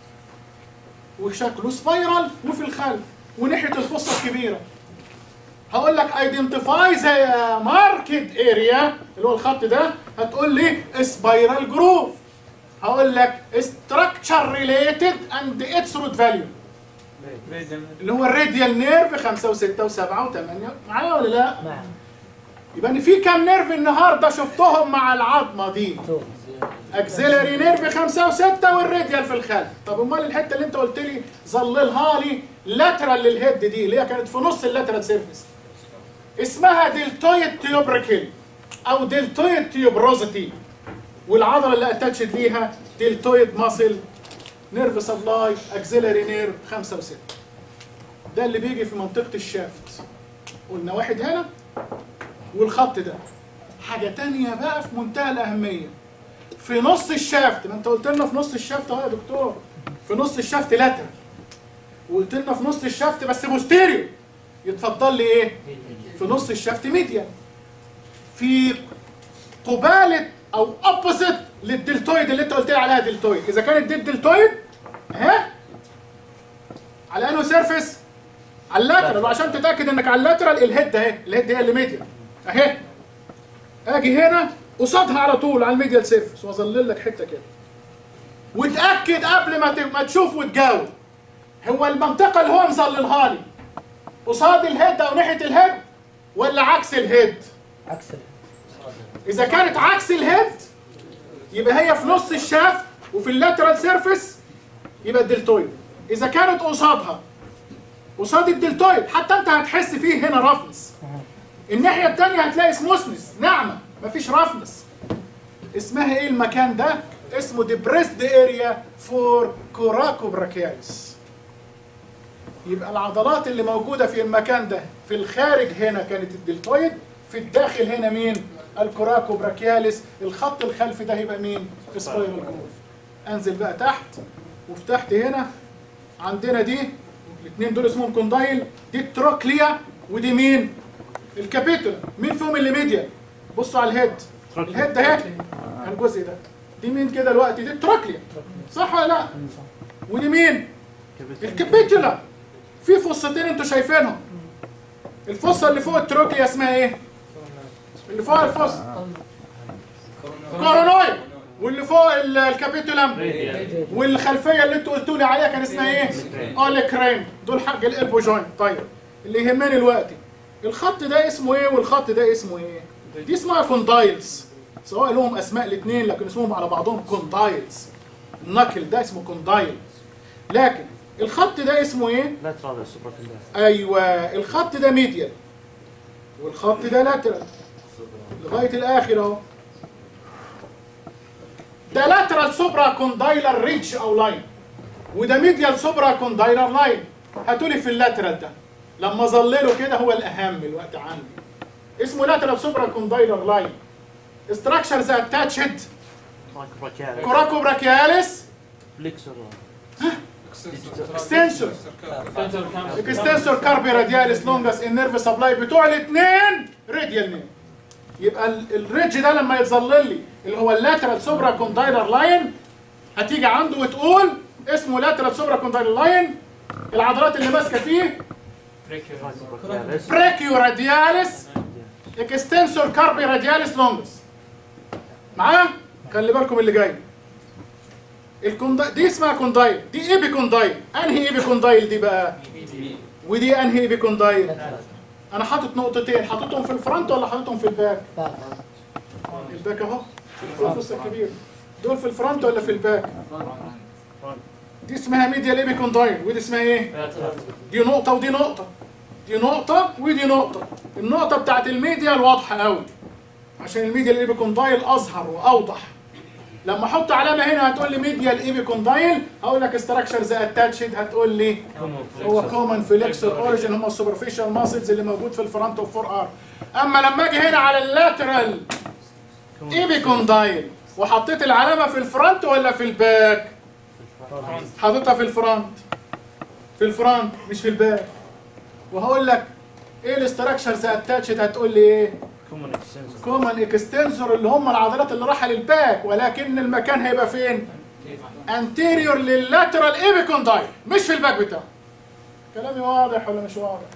وشكله سبايرال وفي الخلف وناحيه الفصه الكبيره هقول لك ايدنتيفاي زي ماركت اريا اللي هو الخط ده هتقول لي سبايرال جروف هقول لك structure related and its root value اللي هو الراديال نيرف 5 و6 و7 و8 معايا ولا لا؟ نعم يبقى ان في كام نيرف النهارده شفتهم مع العظمه دي؟ تو اكسلري نيرف 5 و6 والراديال في الخلف طب امال الحته اللي انت قلت لي ظللها لي لاترال للهيد دي اللي هي كانت في نص اللاترال سيرفيس اسمها دلتويد تيوبريكل او دلتويد تيوبروزيتي والعضله اللي اتاتشد ليها دلتويد ماسل نيرف سبلاي اكسلري نيرف 5 و6 ده اللي بيجي في منطقه الشافت قلنا واحد هنا والخط ده حاجه تانية بقى في منتهى الاهميه في نص الشافت ما انت قلت لنا في نص الشافت اهو يا دكتور في نص الشافت لاترال وقلت لنا في نص الشافت بس بوستيريو يتفضل لي ايه في نص الشافت ميديا في قبالة او اوبوزيت للدلتويد اللي انت قلت لي عليها دلتويد اذا كانت دي الدلتويد اهي على انه سيرفيس على اللاترال وعشان تتاكد انك على اللاترال الهيد اهي الهيد هي اللي ميديا اهي اجي هنا قصادها على طول على الميديال سيرفيس واظلل لك حته كده وتاكد قبل ما ت- ما تشوف وتجاوب هو المنطقه اللي هو مظللها لي قصاد الهيد او ناحيه الهيد ولا عكس الهيد عكس اذا كانت عكس الهيد يبقى هي في نص الشاف وفي اللاترال سيرفيس يبقى الدلتويد اذا كانت قصادها قصاد الدلتويد حتى انت هتحس فيه هنا رفنس الناحيه الثانيه هتلاقي سموثنس ناعمه مفيش رفنس اسمها ايه المكان ده اسمه depressed area for coracobrachialis يبقى العضلات اللي موجوده في المكان ده في الخارج هنا كانت الدلتويد في الداخل هنا مين الكوراكوبراكياليس الخط الخلفي ده هيبقى مين سبايرال جروف انزل بقى تحت وفي تحت هنا عندنا دي الاثنين دول اسمهم كوندايل دي التروكليا ودي مين الكابيتولا مين فيهم اللي ميديا بصوا على الهيد الهيد ده اهي الجزء ده دي مين كده دلوقتي دي التروكليا صح ولا لا ودي مين الكابيتولا في فصتين انتوا شايفينهم الفصه اللي فوق التروكليا اسمها ايه اللي فوق الفصه كورونويد واللي فوق ال- الكابيتولم والخلفيه اللي انتوا قلتوا لي عليها كان اسمها ايه؟ اوليكرين دول حق الالبو جوينت طيب اللي يهمني دلوقتي الخط ده اسمه ايه والخط ده اسمه ايه؟ دي اسمها كوندايلز سواء لهم اسماء الاثنين لكن اسمهم على بعضهم كوندايلز النكل ده اسمه كوندايل لكن الخط ده اسمه ايه؟ لاترال سوبر ايوه الخط ده ميديال والخط ده لاترال لغايه الاخر اهو ده لاترال سوبرا كوندايلر ريدج او لاين وده ميديال سوبرا كوندايلر لاين هاتولي في اللاترال ده لما اظلله كده هو الاهم الوقت عندي اسمه لاترال سوبرا كوندايلر لاين structures attached كوراكو براكياليس فليكسر اكستنسور اكستنسور كاربي رادياليس لونجاس النيرف سبلاي بتوع الاثنين راديال نيرف يبقى ال- الريدج ده لما يتظلل لي اللي هو اللاترال سوبرا كوندايلر لاين هتيجي عنده وتقول اسمه لاترال سوبرا كوندايلر لاين العضلات اللي ماسكه فيه بريكيو رادياليس اكستنسور كاربي رادياليس لونجس معاه خلي بالكم اللي جاي الكوندايل دي اسمها كوندايل دي ايبي كوندايل انهي ايبي كوندايل دي بقى ودي انهي ايبي كوندايل انا حاطط نقطتين حاططهم في الفرونت ولا حاططهم في الباك الباك اهو الفلوس الكبير دول في الفرونت ولا في الباك دي اسمها ميديال ايبي كوندايل ودي اسمها ايه دي نقطة ودي نقطة دي نقطة ودي نقطة النقطة بتاعت الميديال واضحة قوي عشان الميديال ايبي كوندايل اظهر واوضح لما احط علامة هنا هتقول لي ميديال ايبي كوندايل هقول لك ستراكشرز اتاتشد هتقول لي هو كومن فليكسور اوريجن هم السوبرفيشال ماسلز اللي موجود في الفرونت اوف فور ار اما لما اجي هنا على اللاترال ايبي كوندايل وحطيت العلامة في الفرونت ولا في الباك حاططها في الفرونت في الفرونت مش في الباك وهقول لك ايه الاستراكشرز اتاتشد هتقول لي ايه كومن اكستنسور كومن اكستنسور اللي هم العضلات اللي رايحه للباك ولكن المكان هيبقى فين انتيريور لللاترال ايبيكوندايل مش في الباك بتاعه كلامي واضح ولا مش واضح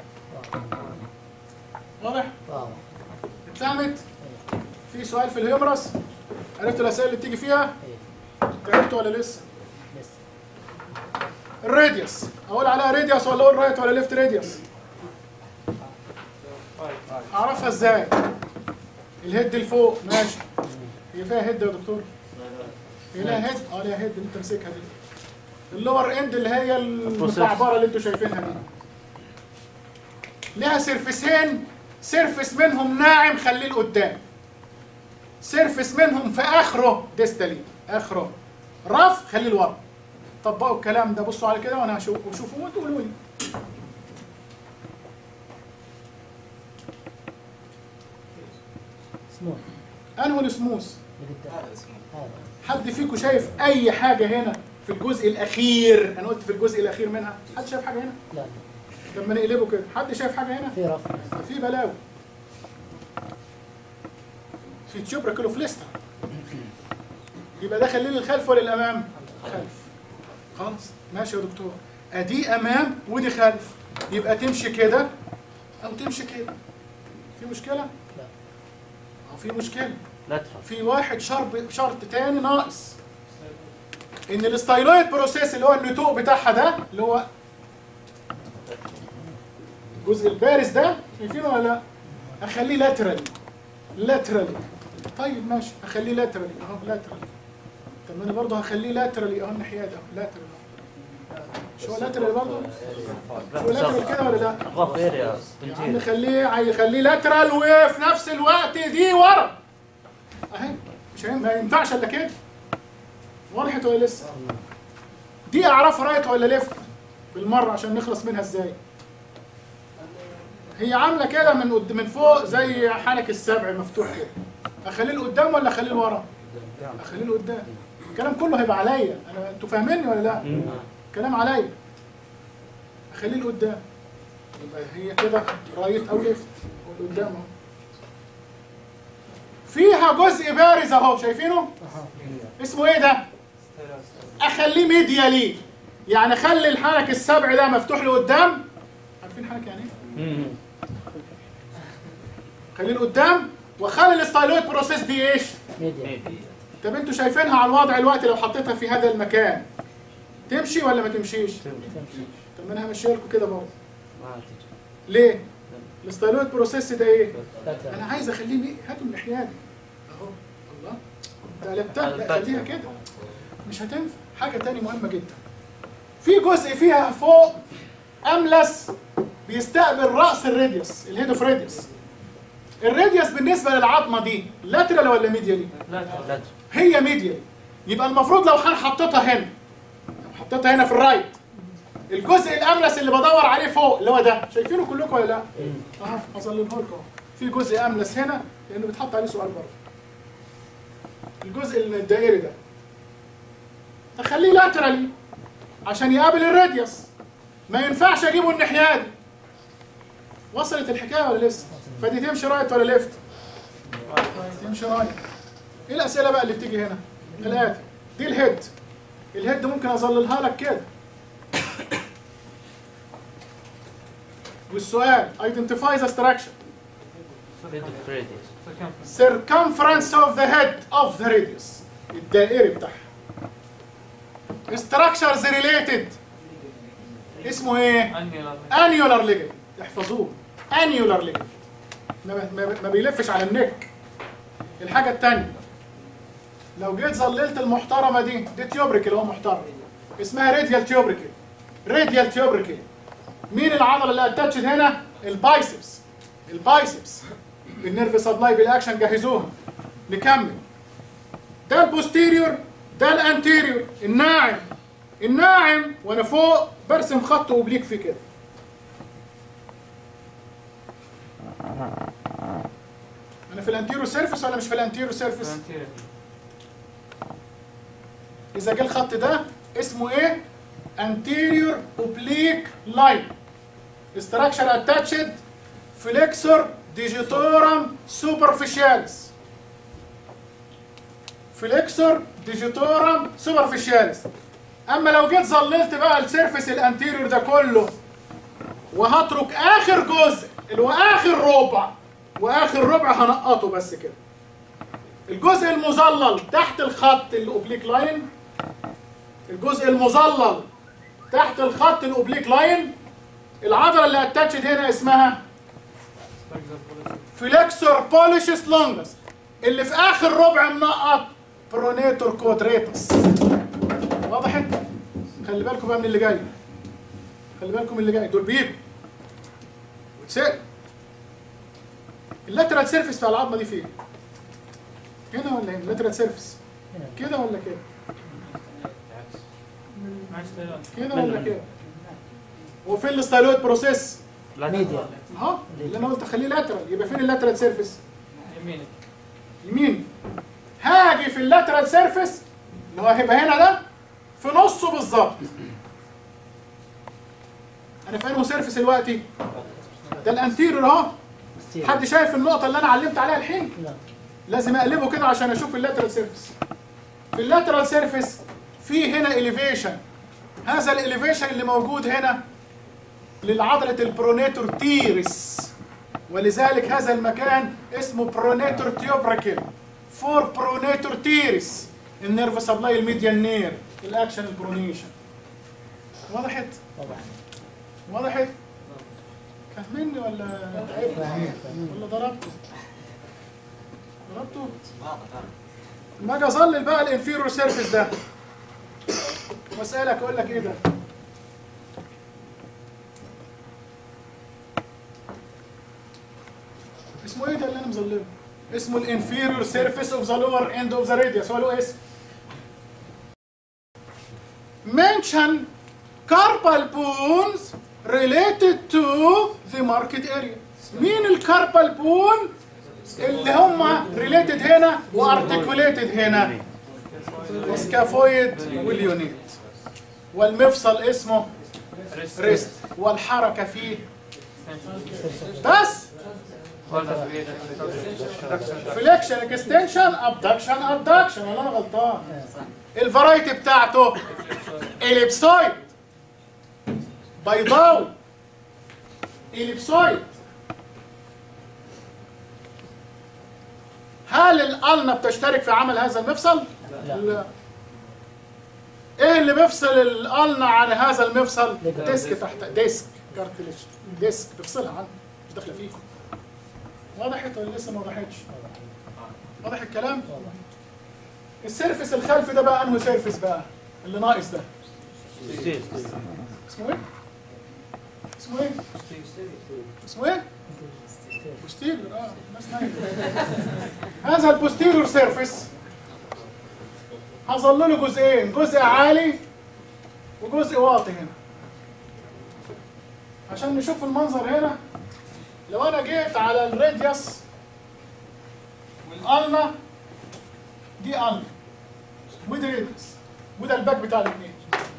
واضح واضح اتفهمت في سؤال في الهيومرس عرفت الاسئله اللي بتيجي فيها ايه تعبت ولا لسه لسه الراديوس اقول عليها راديوس ولا اقول رايت ولا ليفت راديوس اعرفها ازاي الهيد لفوق ماشي هي فيها هيد يا دكتور هي لها هيد اه ليها هيد انت ماسكها دي اللور اند اللي هي المكعبره اللي انتوا شايفينها دي لها سيرفسين سيرفس منهم ناعم خليه لقدام سيرفس منهم في اخره ديستالي اخره رف خليه لورا طبقوا الكلام ده بصوا على كده وانا هشوف وشوفوا وانتوا قولوا لي سموث انه السموث اللي قدام هذا حد فيكم شايف اي حاجه هنا في الجزء الاخير انا قلت في الجزء الاخير منها حد شايف حاجه هنا لا لما نقلبه كده حد شايف حاجه هنا في رف في بلاوي في تيوبركلوفليستا يبقى ده خليه للخلف ولا للامام خلف خلاص ماشي يا دكتور ادي امام ودي خلف يبقى تمشي كده او تمشي كده في مشكله لا او في مشكله لا تخاف في واحد شرط شرط تاني ناقص ان الستايلويد بروسيس اللي هو النتوء بتاعها ده اللي هو الجزء البارز ده شايفينه ولا لا؟ اخليه لاترالي لاترالي طيب ماشي اخليه لاترالي اهو لاترالي طب ما انا برضه هخليه لاترالي اهو الناحيه ده لاترالي شو لاترالي برضه؟ شو لاترالي كده ولا لا؟ اخاف اريا يا عم تنتين خليه هيخليه لاترال وفي نفس الوقت دي ورا اهي مش هين- ما ينفعش الا كده وضحت ولا لسه دي اعرف رايت ولا ليفت بالمره عشان نخلص منها ازاي هي عامله كده من قد من فوق زي حنك السبع مفتوح كده اخليه لقدام ولا اخليه لورا اخليه لقدام الكلام كله هيبقى عليا انا انتوا فاهميني ولا لا كلام عليا اخليه لقدام يبقى هي كده رايت او ليفت قدام اهو فيها جزء بارز اهو شايفينه اسمه ايه ده اخليه ميديالي يعني اخلي الحنك السبع ده مفتوح لقدام عارفين حنك يعني ايه خليه لقدام واخلي الستايلويد بروسيس دي ايش ميديا طب انتوا شايفينها على الوضع الوقت لو حطيتها في هذا المكان تمشي ولا ما تمشيش تمشي طب ما انا همشيها لكم كده برضه ما تجي ليه الستايلويد بروسيس ده ايه لا انا تمشي عايز اخليه مي- هاتوا من الناحيه دي اهو الله ده قلبتها لا قلبتها. خليها كده مش هتنفع حاجه تاني مهمه جدا في جزء فيها فوق املس بيستقبل راس الراديوس الهيد اوف راديوس الراديوس بالنسبه للعظمه دي لاترال ولا ميديالي لا تخاف هي ميديال يبقى المفروض لو انا حطيتها هنا لو حطيتها هنا في الرايت الجزء الاملس اللي بدور عليه فوق اللي هو ده شايفينه كلكم ولا لا؟ اهو اظلله لكم اهو في جزء املس هنا لانه بيتحط عليه سؤال برضه الجزء الدائري ده اخليه لاترالي عشان يقابل الراديوس ما ينفعش اجيبه الناحيه دي وصلت الحكايه ولا لسه؟ فدي تمشي رايت ولا ليفت؟ تمشي رايت ايه الاسئله بقى اللي بتيجي هنا الاتي دي الهيد الهيد ممكن اظللها لك كده والسؤال identify the structure هيد فريديس circumference of the head of the radius الدائري بتاعها structures related اسمه ايه annular ligament احفظوه annular ligament ما, ما, ما بيلفش على النك الحاجة التانية لو جيت ظللت المحترمة دي دي تيوبريكل هو محترم اسمها راديال تيوبريكل راديال تيوبريكل مين العضلة اللي اتاتشد هنا؟ البايسبس البايسبس بالنيرف سبلاي بالاكشن جهزوها نكمل ده البوستيريور ده الانتيريور الناعم الناعم وانا فوق برسم خط اوبليك فيه كده انا في الانتيريور سيرفيس ولا مش في الانتيريور سيرفيس اذا جه الخط ده اسمه ايه anterior oblique line structure attached flexor digitorum superficialis flexor digitorum superficialis اما لو جيت ظللت بقى السيرفيس الانتيريور ده كله وهترك اخر جزء اللي هو اخر ربع واخر ربع هنقطه بس كده الجزء المظلل تحت الخط الاوبليك لاين الجزء المظلل تحت الخط الاوبليك لاين العضله اللي اتاتشد هنا اسمها فليكسور بوليشس لونجس اللي في اخر ربع منقط برونيتور كوادريتس وضحت خلي بالكم بقى من اللي جاي خلي بالكم من اللي جاي دول بيجوا وتسال اللاترال سيرفيس بتاع العظمه دي فين هنا ولا هنا اللاترال سيرفيس كده ولا كده كده ولا كده وفين الستايلويد بروسيس ميديا اهو اللي انا قلت خليه لاترال يبقى فين اللاترال سيرفيس يمينك يمين هاجي في اللاترال سيرفيس اللي هو هيبقى هنا ده في نصه بالظبط انا في انهي سيرفيس دلوقتي ده الانتيريور اهو حد شايف النقطه اللي انا علمت عليها الحين لا لازم اقلبه كده عشان اشوف اللاترال سيرفيس في اللاترال سيرفيس في هنا اليفيشن هذا الاليفيشن اللي موجود هنا للعضله البرونيتور تيرس ولذلك هذا المكان اسمه برونيتور تيوبراكل فور برونيتور تيرس النيرف سبلاي الميديان نير الاكشن البرونيشن وضحت طبعا وضحت فاهميني ولا تعبت ولا ضربته ضربته ما اجي اظلل بقى الانفيرور سيرفيس ده واسالك اقول لك ايه ده اسمه ايه ده اللي انا مظلله اسمه الانفيرور سيرفيس اوف ذا لور اند اوف ذا راديوس هو له اسم mention carpal bones related to the market area مين الكاربال بون اللي هم ريليتد هنا وارتكوليتد هنا السكافويد واليونيت والمفصل اسمه ريست والحركه فيه بس فليكشن اكستنشن ابدكشن ابدكشن ولا انا غلطان الفرايتي بتاعته اليبسويد بيضاوي اليبسويد هل القلنة بتشترك في عمل هذا المفصل؟ لا. لا. ايه اللي بيفصل القلنة عن هذا المفصل؟ ديسك. ديسك تحت ديسك كارتليج ديسك بيفصلها عنه مش داخله فيكم وضحت ولا لسه ما وضحتش؟ واضح الكلام؟ السيرفس الخلفي ده بقى انه سيرفس بقى اللي ناقص ده اسمه ايه؟ اسمه ايه؟ اسمه ايه؟ بوستيريور اه الناس نايمه هذا البوستيريور سيرفيس هظلله جزئين جزء عالي وجزء واطي هنا عشان نشوف المنظر هنا لو انا جيت على الراديوس والقلنا دي قلنا ودي راديوس وده الباك بتاع الاثنين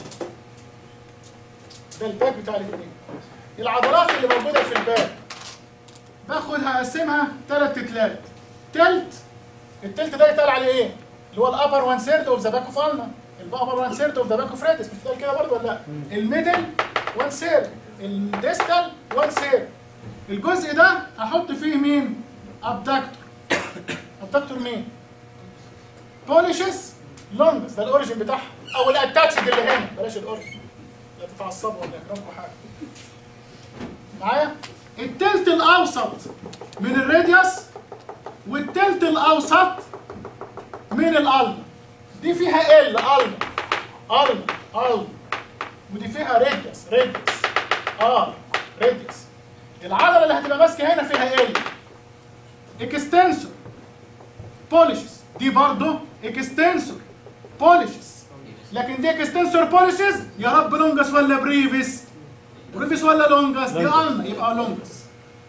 ده الباك بتاع الاثنين العضلات اللي موجوده في الباك باخدها اقسمها ثلاث تلات تلت التلت ده يتقال عليه ايه؟ اللي هو الابر وان سيرد اوف ذا باك اوف النا الابر وان سيرد اوف ذا باك اوف ريدس مش بتقال كده برضه ولا لا؟ الميدل وان سيرد الديستال وان سيرد الجزء ده احط فيه مين؟ ابدكتور ابدكتور مين؟ بوليشس لونجس ده الاوريجن بتاعها او الاتاتشد اللي هنا بلاش الاوريجن لا تتعصبوا ولا يكرمكم حاجه معايا التلت الاوسط من الراديوس والتلت الاوسط من القلب دي فيها ال قلب قلب قلب ودي فيها راديوس راديوس ار راديوس العضله اللي هتبقى ماسكه هنا فيها ال اكستنسور بوليشز دي برضه اكستنسور بوليشز لكن دي اكستنسور بوليشز يا رب لونجس ولا بريفيس بريفيس ولا لونجس دي قلنا يبقى لونجس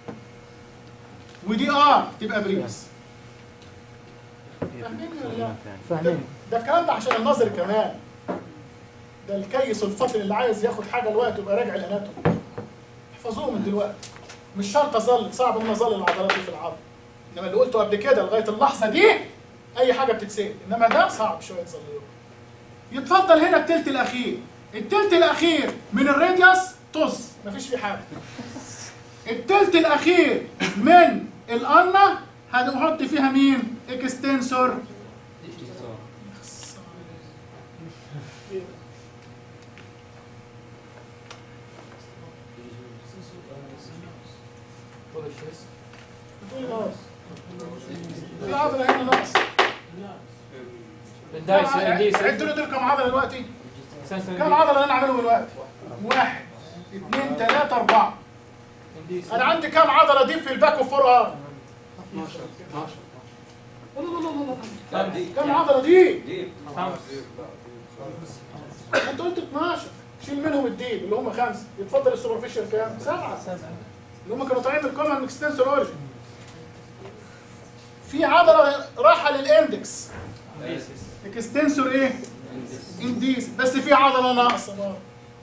ودي ار تبقى بريفيس فاهمين ولا لا؟ فاهمين ده الكلام ده عشان النظر كمان ده الكيس الفطن اللي عايز ياخد حاجه الوقت ويبقى راجع الاناتومي احفظوه من دلوقتي مش شرط اظل صعب ان اظل العضلات دي في العظم انما اللي قلته قبل كده لغايه اللحظه دي اي حاجه بتتسال انما ده صعب شويه تظلله يتفضل هنا التلت الاخير التلت الاخير من الراديوس طز مفيش فيه حاجه التلت الاخير من القلنا هنحط فيها مين اكستنسور بتقول ناقص في عضله هنا ناقص الدايس الانديس عدوا لي دول كم عضله دلوقتي؟ كم عضله اللي انا عاملهم دلوقتي؟ واحد اثنين ثلاثة أربعة أنا عندي كم عضلة دي في الباك وفور ار؟ 12 كم عضلة دي؟ خمس أنت قلت 12 شيل منهم الديب اللي هم خمسة يتفضل السوبرفيشال كام؟ سبعة اللي هم كانوا طالعين من الكومن اكستنسور اوريجن في عضلة راحة للاندكس اكستنسور ايه؟ انديس بس في عضلة ناقصة برضه.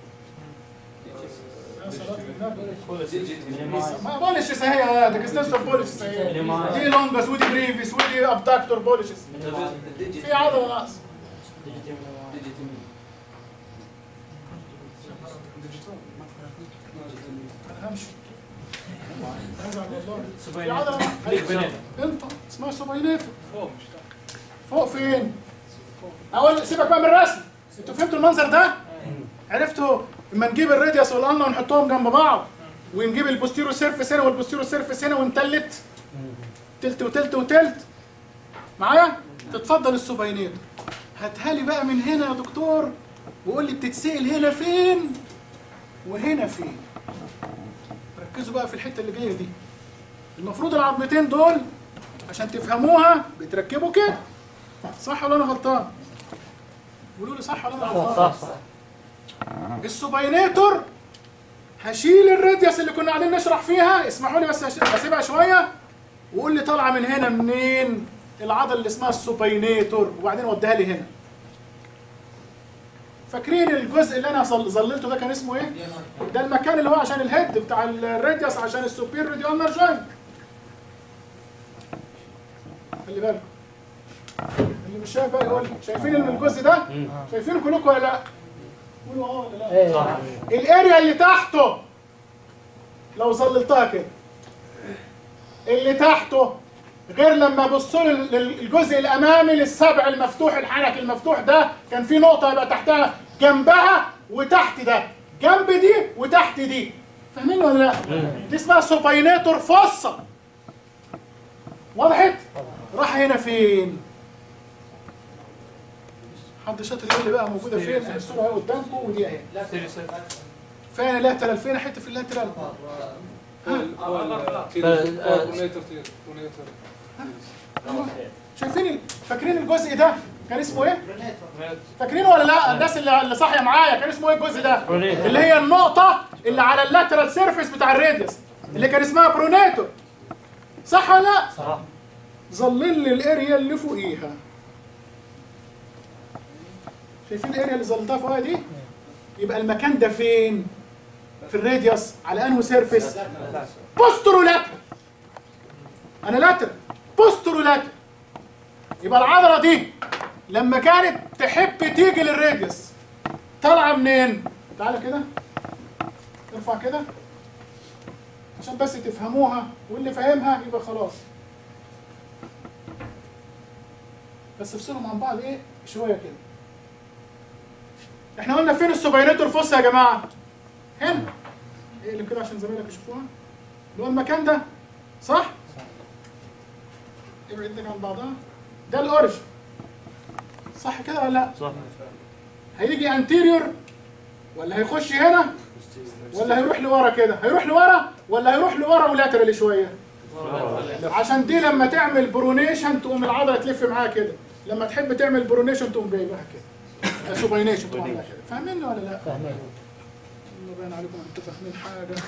يا صلاة النبي. ما بولشز اهي ده اكستنسور بولشز اهي دي لونجس ودي بريفيس ودي ابداكتور بولشز في عضلة ناقصة انا همشي هزعل والله في عضلة ناقصة. انت اسمها سوباينيتو فوق فين؟ اول سيبك بقى من الرسم انتوا فهمتوا المنظر ده؟ عرفتوا اما نجيب الراديوس والالنا ونحطهم جنب بعض ونجيب البوستيرو سيرفيس هنا والبوستيرو سيرفيس هنا ونتلت تلت وتلت وتلت معايا؟ تتفضل السوباينيتو هاتها لي بقى من هنا يا دكتور وقول لي بتتسال هنا فين وهنا فين ركزوا بقى في الحته اللي جايه دي المفروض العظمتين دول عشان تفهموها بتركبوا كده صح ولا انا غلطان قولوا لي صح ولا انا غلطان صح صح السوباينيتور هشيل الراديوس اللي كنا قاعدين نشرح فيها اسمحوا لي بس هش- هسيبها شويه وقول لي طالعه من هنا منين العضله اللي اسمها السوباينيتور وبعدين وديها لي هنا فاكرين الجزء اللي انا ظل- ظللته ده كان اسمه ايه ده المكان اللي هو عشان الهيد بتاع الراديوس عشان السوبير راديولار جوينت خلي بالك اللي مش شايف بقى يقول لي شايفين الجزء ده شايفينه كلكم ولا لا قولوا اه ولا لا صح الاريا اللي تحته لو ظللتها كده اللي تحته غير لما ابصوا لل- للجزء الامامي للسبع المفتوح الحنك المفتوح ده كان في نقطه يبقى تحتها جنبها وتحت ده جنب دي وتحت دي فاهمين ولا لا؟ دي اسمها سوباينيتور فصه وضحت؟ راح هنا فين؟ حد شاطر يقول لي بقى موجوده فين؟ الصوره اهي قدامكم ودي اهي فين اللاترال فين حته في اللاترال شايفين ال- فاكرين الجزء ده كان اسمه ايه فاكرينه ولا لا الناس اللي اللي صاحيه معايا كان اسمه ايه الجزء ده برونيتور. اللي هي النقطه اللي على اللاترال سيرفيس بتاع الراديوس اللي كان اسمها برونيتور صح ولا لا صح ظلل لي الاريا اللي فوقيها شايفين الاريا اللي ظللتها فوقها دي يبقى المكان ده فين في الراديوس على انه سيرفيس بوسترو لاتر انا لاتر بوسترو لاتر يبقى العضله دي لما كانت تحب تيجي للراديوس طالعه منين تعالى كده ارفع كده عشان بس تفهموها واللي فاهمها يبقى خلاص بس افصلهم عن بعض ايه شويه كده احنا قلنا فين السوباينيتور فوس يا جماعه هنا اقلب كده عشان زمايلك يشوفوها اللي هو المكان ده صح ابعد ايدك عن بعضها ده الاوريجن صح كده ولا لا صح هيجي انتيريور ولا هيخش هنا ولا هيروح لورا كده هيروح لورا ولا هيروح لورا ولاترالي شويه عشان دي لما تعمل برونيشن تقوم العضله تلف معاها كده لما تحب تعمل برونيشن تقوم جايبها كده سوباينيشن تقوم عاملها كده فاهميني ولا لا؟ فاهمين الله باين عليكم انتوا فاهمين حاجه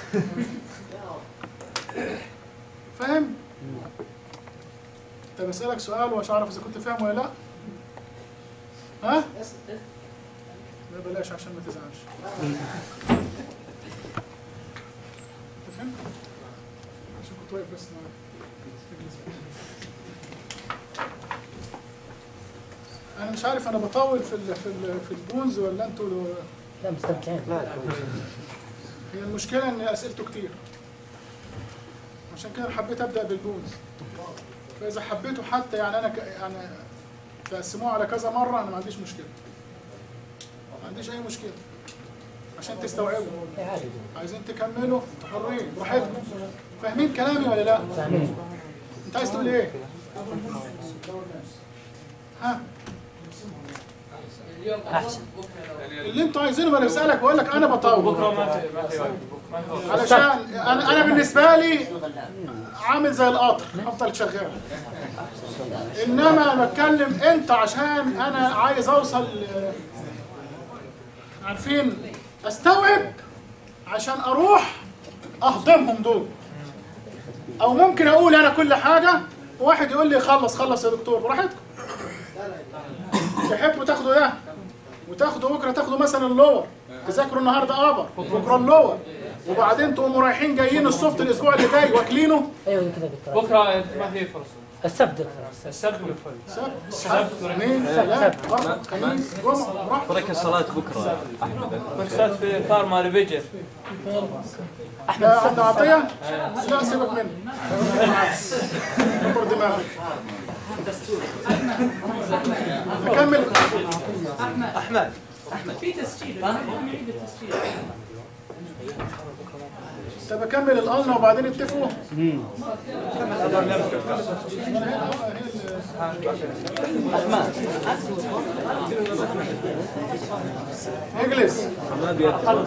فاهم؟ طب اسالك سؤال ومش عارف اذا كنت فاهم ولا لا؟ ها؟ لا بلاش عشان ما تزعلش انت فهمت؟ عشان كنت واقف بس معاك اجلس بقى. انا مش عارف انا بطول في ال في ال في البونز ولا انتوا لا مستمتعين هي المشكله ان اسئلته كتير عشان كده حبيت ابدا بالبونز فاذا حبيته حتى يعني انا ك... يعني تقسموه على كذا مره انا ما عنديش مشكله ما عنديش اي مشكله عشان تستوعبوا إيه عادي عايزين تكملوا حرين براحتكم فاهمين كلامي ولا لا؟ فاهمين انت عايز تقول ايه؟ ها أحسن اللي انتوا عايزينه ما انا بسالك بقول لك انا بطول بكره ما في ما في واجب ما في واجب. علشان انا انا بالنسبه لي عامل زي القطر افضل شغال انما انا بتكلم انت عشان انا عايز اوصل ل- عارفين استوعب عشان اروح اهضمهم دول او ممكن اقول انا كل حاجه وواحد يقول لي خلص خلص يا دكتور براحتكم تحبوا تاخدوا ده وتاخدوا بكره تاخدوا مثلا اللور تذاكروا النهارده ابر بكره اللور وبعدين تقوموا رايحين جايين السوفت الاسبوع اللي جاي واكلينه ايوه كده دكتور بكره ما في فرصه السبت دكتور السبت والفل سبت السبت اثنين ثلاث اربع خميس جمعه براحتك ترك الصلاة بكرة أحمد والسبت في فارما ريفيجن احمد لا السبت عند عطيه لا سيبك منه كبر دماغك نكمل أحمد طب اكمل القلنا وبعدين اتفقوا اجلس ما بيدخل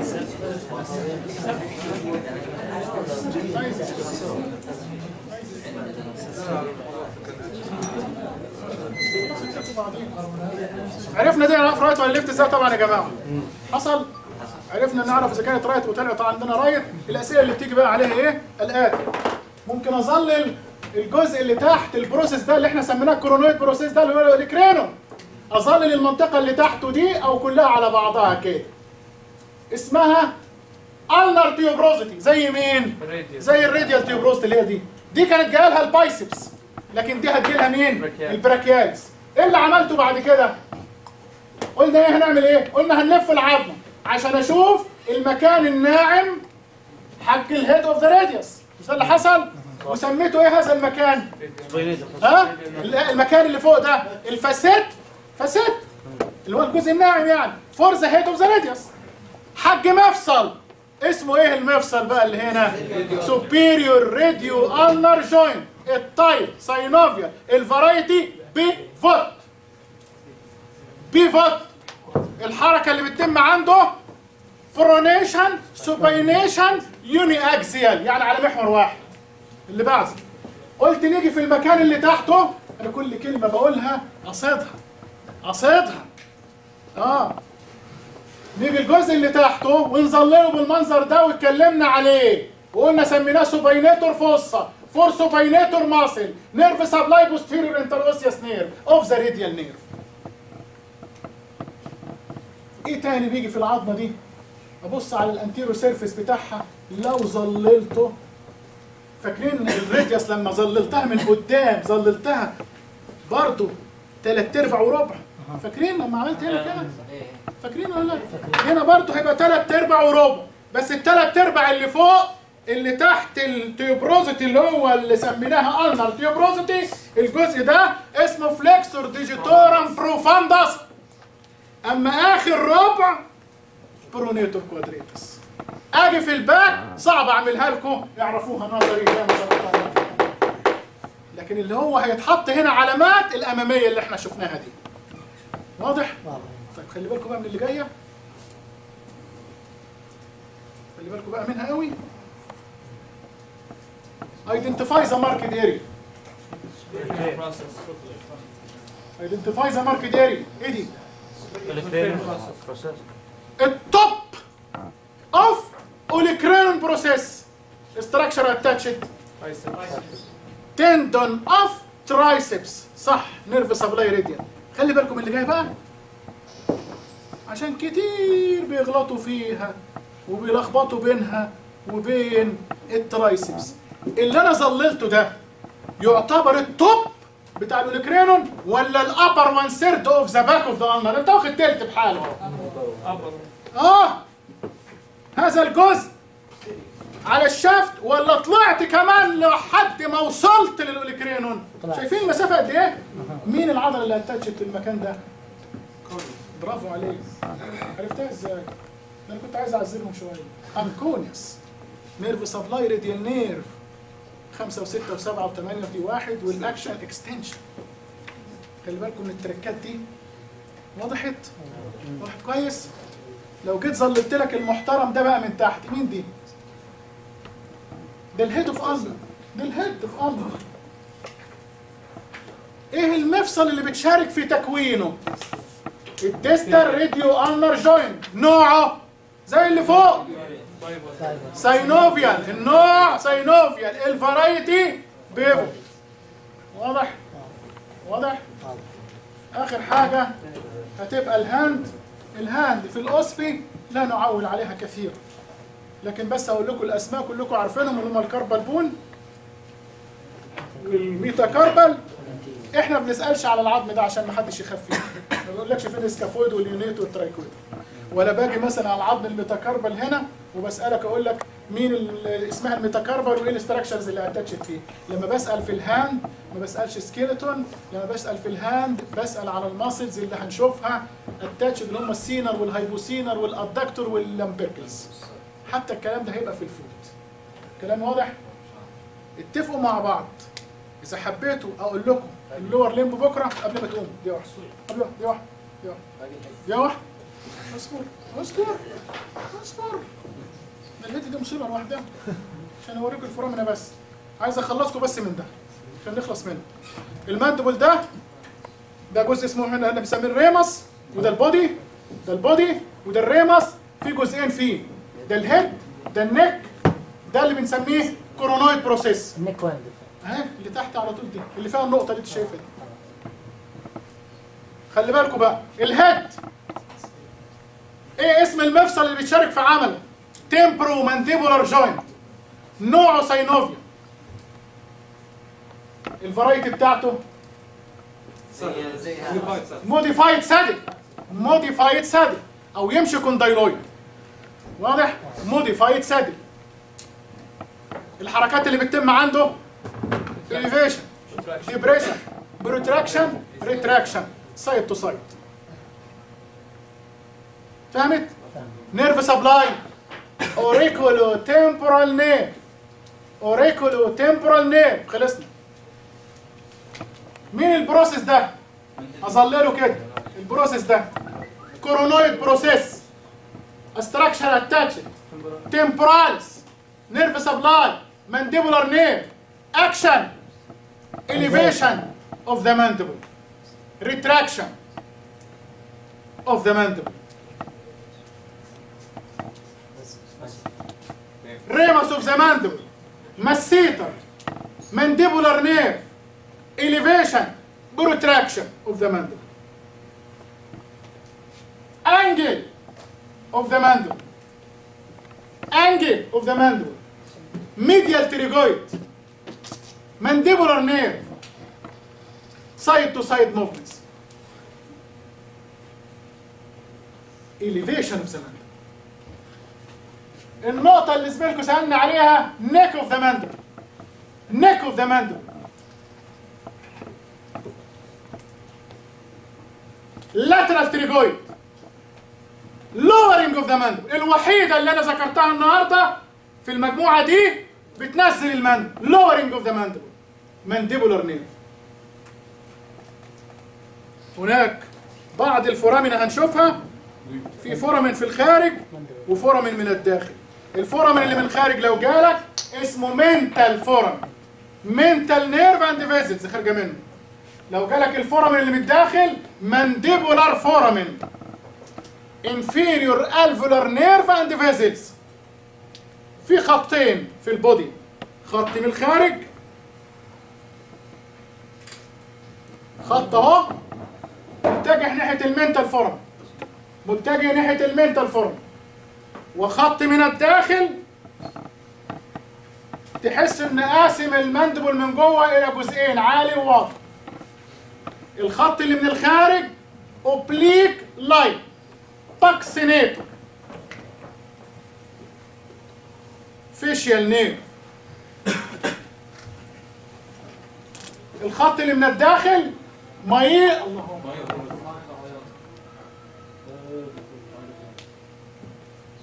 عرفنا دي نعرف رايت ولا ليفت ازاي طبعا يا جماعه حصل عرفنا نعرف اذا كانت رايت وطلعت عندنا رايت الاسئله اللي بتيجي بقى عليها ايه الاتي ممكن اظلل الجزء اللي تحت البروسيس ده اللي احنا سميناه الكرونويد بروسيس ده اللي هو الكرينو اظلل المنطقه اللي تحته دي او كلها على بعضها كده اسمها النر تيوبروزيتي زي مين الراديوس زي الراديال تيوبروست اللي هي دي دي كانت جايه لها البايسبس لكن دي هتجي لها مين براكياليس. البراكياليس ايه اللي عملته بعد كده قلنا ايه هنعمل ايه قلنا هنلف العظمه عشان اشوف المكان الناعم حق الهيد اوف ذا راديوس مش ده اللي حصل وسميته ايه هذا المكان ها ال- المكان اللي فوق ده الفاسيت فاسيت اللي هو الجزء الناعم يعني فور ذا هيد اوف ذا راديوس حق مفصل اسمه ايه المفصل بقى اللي هنا superior radio ulnar joint التايب ساينوفيا الفرايتي بيفوت بيفوت الحركة اللي بتتم عنده فرونيشن سوبينيشن يوني اكسيال يعني على محور واحد اللي بعده قلت نيجي في المكان اللي تحته انا كل كلمة بقولها قصدها قصدها اه نيجي الجزء اللي تحته ونظلله بالمنظر ده واتكلمنا عليه وقلنا سميناه سوبينيتور فوسا فور سوبينيتور ماسل نيرف سبلاي بوستيريور انتروسيوس نير اوف ذا راديال نيرف ايه تاني بيجي في العظمه دي ابص على الانتيرو سيرفيس بتاعها لو ظللته فاكرين الراديوس لما ظللتها من قدام ظللتها برضو تلات ارباع وربع فاكرين لما عملت هنا كده فاكرين ولا لا؟ هنا برضه هيبقى تلات ارباع وربع بس التلات ارباع اللي فوق اللي تحت التيوبروزيتي اللي هو اللي سميناها النر تيوبروزيتي الجزء ده اسمه فليكسور ديجيتورم بروفاندس اما اخر ربع برونيتور كوادريتس اجي في الباك صعب اعملها لكم يعرفوها نظري زي ما شرحتها لكم. لكن اللي هو هيتحط هنا علامات الاماميه اللي احنا شفناها دي واضح؟ طيب خلي بالكم بقى من اللي جايه خلي بالكم بقى منها قوي identify the market area identify the market area ايه دي التوب اوف اوليكرينون بروسيس structure attached tendon of triceps صح نيرف سبلاي راديال خلي بالكم اللي جاي بقى عشان كتير بيغلطوا فيها وبيلخبطوا بينها وبين الترايسبس اللي انا ظللته ده يعتبر التوب بتاع الاوليكرينون ولا الابر وان سيرد اوف ذا باك اوف ذا انر انت واخد تلت بحاله اه هذا الجزء على الشفت ولا طلعت كمان لحد ما وصلت للاوليكرينون طلعت. شايفين المسافه قد ايه مين العضله اللي اتاتشت للمكان ده برافو عليك عرفتها ازاي ده انا كنت عايز اعزلهم شويه انكونيوس نيرف سبلاي راديال نيرف 5 و6 و7 و8 ودي واحد والاكشن اكستنشن خلي بالكم من التركات دي وضحت؟ وضحت كويس؟ لو جيت ظللت لك المحترم ده بقى من تحت مين دي؟ ده الهيد اوف امبر ده الهيد اوف امبر ايه المفصل اللي بتشارك في تكوينه؟ الديستال راديو انر جوينت نوعه زي اللي فوق ساينوفيال النوع ساينوفيال الفرايتي بيفوت واضح واضح اخر حاجه هتبقى الهاند الهاند في الاوسبي لا نعول عليها كثيرا لكن بس اقول لكم الاسماء كلكم عارفينهم اللي هم الكربل بون والميتاكاربل احنا ما بنسالش على العظم ده عشان ما حدش يخاف فيه ما بقولكش فين السكافويد واليونيت والترايكويد ولا باجي مثلا على العظم الميتاكاربل هنا وبسالك اقول لك مين ال- اسمها الميتاكاربل وايه الاستراكشرز اللي اتاتشت فيه لما بسال في الهاند ما بسالش سكيلتون لما بسال في الهاند بسال على الماسلز اللي هنشوفها اتاتشد اللي هم السينر والهايبوسينر والادكتور واللامبركلز حتى الكلام ده هيبقى في الفوت كلام واضح اتفقوا مع بعض اذا حبيتوا اقول لكم اللور ليمب بكره قبل ما تقوموا دي واحده قبل واحده دي واحده دي واحده دي واحده اصبر اصبر اصبر ده الهيد دي مصيبه لوحدها عشان اوريكم الفورامنا بس عايز اخلصكم بس من ده عشان نخلص منه الماندبل ده ده جزء اسمه هنا احنا بنسميه الريمس وده البودي ده البودي وده الريمس في جزئين فيه ده الهيد ده النك ده اللي بنسميه كورونويد بروسيس النيك واند اهي اللي تحت على طول دي اللي فيها النقطه اللي انت شايفها دي خلي بالكم بقى الهيد ايه اسم المفصل اللي بيتشارك في عمله تمبرو مانديبولار جوينت نوعه ساينوفيا الفرايتي بتاعته موديفايد سادك موديفايد سادك او يمشي كوندايلويد واضح موديفايد سادك الحركات اللي بتتم عنده elevation depression protraction retraction side to side فهمت نيرف سبلاي اوريكولو تمبورال نيرف اوريكولو تمبورال نيرف خلصنا مين البروسيس ده اظلله كده البروسيس ده كورونويد بروسيس استراكشر اتاتشد temporalis nerve supply mandibular nerve action elevation of the mandible retraction of the mandible ramus of the mandible masseter mandibular nerve elevation protraction of the mandible angle of the mandible angle of the mandible medial pterygoid mandibular nerve side to side movements elevation of the mandible النقطة اللي زميلكم سألنا عليها neck of the mandible neck of the mandible lateral pterygoid lowering of the mandible الوحيدة اللي أنا ذكرتها النهاردة في المجموعة دي بتنزل المندب lowering of the mandible mandibular nerve هناك بعض الفورامين هنشوفها في فورامين في الخارج وفورامين من الداخل الفورامين اللي من الخارج لو جالك اسمه منتال فورامين منتال نيرف اند فيزلز خارجه منه لو جالك الفورامين اللي من الداخل مانديبولار فورامين inferior alveolar nerve and vessels في خطين في البودي خط من الخارج خط اهو متجه ناحيه المنتال فورم متجه ناحيه المنتال فورم وخط من الداخل تحس ان قاسم المندبل من جوه الى جزئين عالي وواطي الخط اللي من الخارج اوبليك لاين باكسينيتور فيشيال نير الخط اللي من الداخل ماي اللهم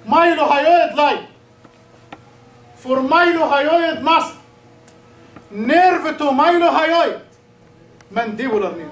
مايلو هايويد لاين فور مايلو هايويد ماسل نيرف تو مايلو هايويد مانديبولار نيرف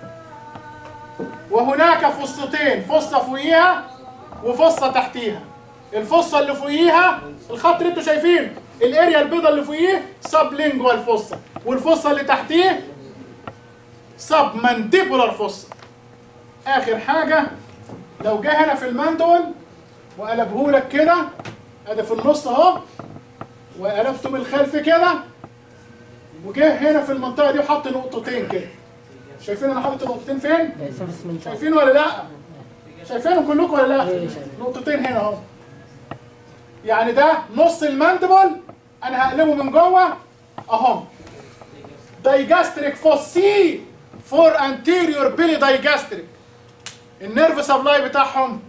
وهناك فصتين فصة فوقيها وفصة تحتيها الفصة اللي فوقيها الخط اللي انتوا شايفينه الاريا البيضاء اللي فوقيه سب لينجوال فصة والفصة اللي تحتيه سب مانديبولار فصة اخر حاجة لو جه هنا في الماندول وقلبه لك كده ادي في النص اهو وقلبته من الخلف كده وجه هنا في المنطقة دي وحط نقطتين كده شايفين انا حاطط النقطتين فين؟ سيرفيس من تحت شايفين ولا لا؟ شايفينهم كلكم ولا لا؟ إيه، شايف. نقطتين هنا اهو يعني ده نص الماندبل انا هقلبه من جوه اهم دايجاستريك فوسي فور انتيريور بيلي دايجاستريك النيرف سبلاي بتاعهم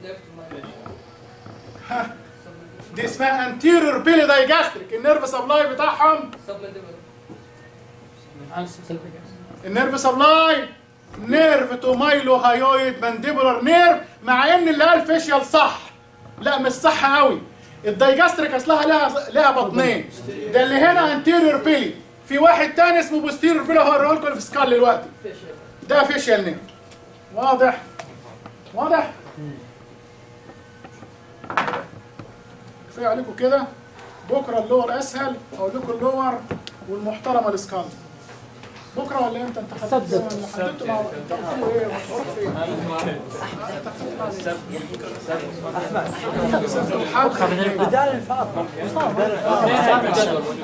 ها، دي اسمها انتيريور بيلي دايجاستريك النيرف سبلاي بتاعهم النيرف سبلاي نيرف تو مايلو هايويد مانديبولار نيرف مع ان اللي قال فيشيال صح لا مش صح قوي الدايجاستريك اصلها لها لها بطنين ده اللي هنا انتيريور بيلي في واحد تاني اسمه بوستيريور بيلي هوريه لكم في سكال دلوقتي ده فيشيال نيرف واضح واضح كفايه عليكم كده بكره اللور اسهل اقول لكم اللور والمحترمه السكال بكره ولا امتى انت حددت صدق. ولا حددتوا مع انت قلت له ايه هتروح فين؟ احمد الحد بدال الفاضل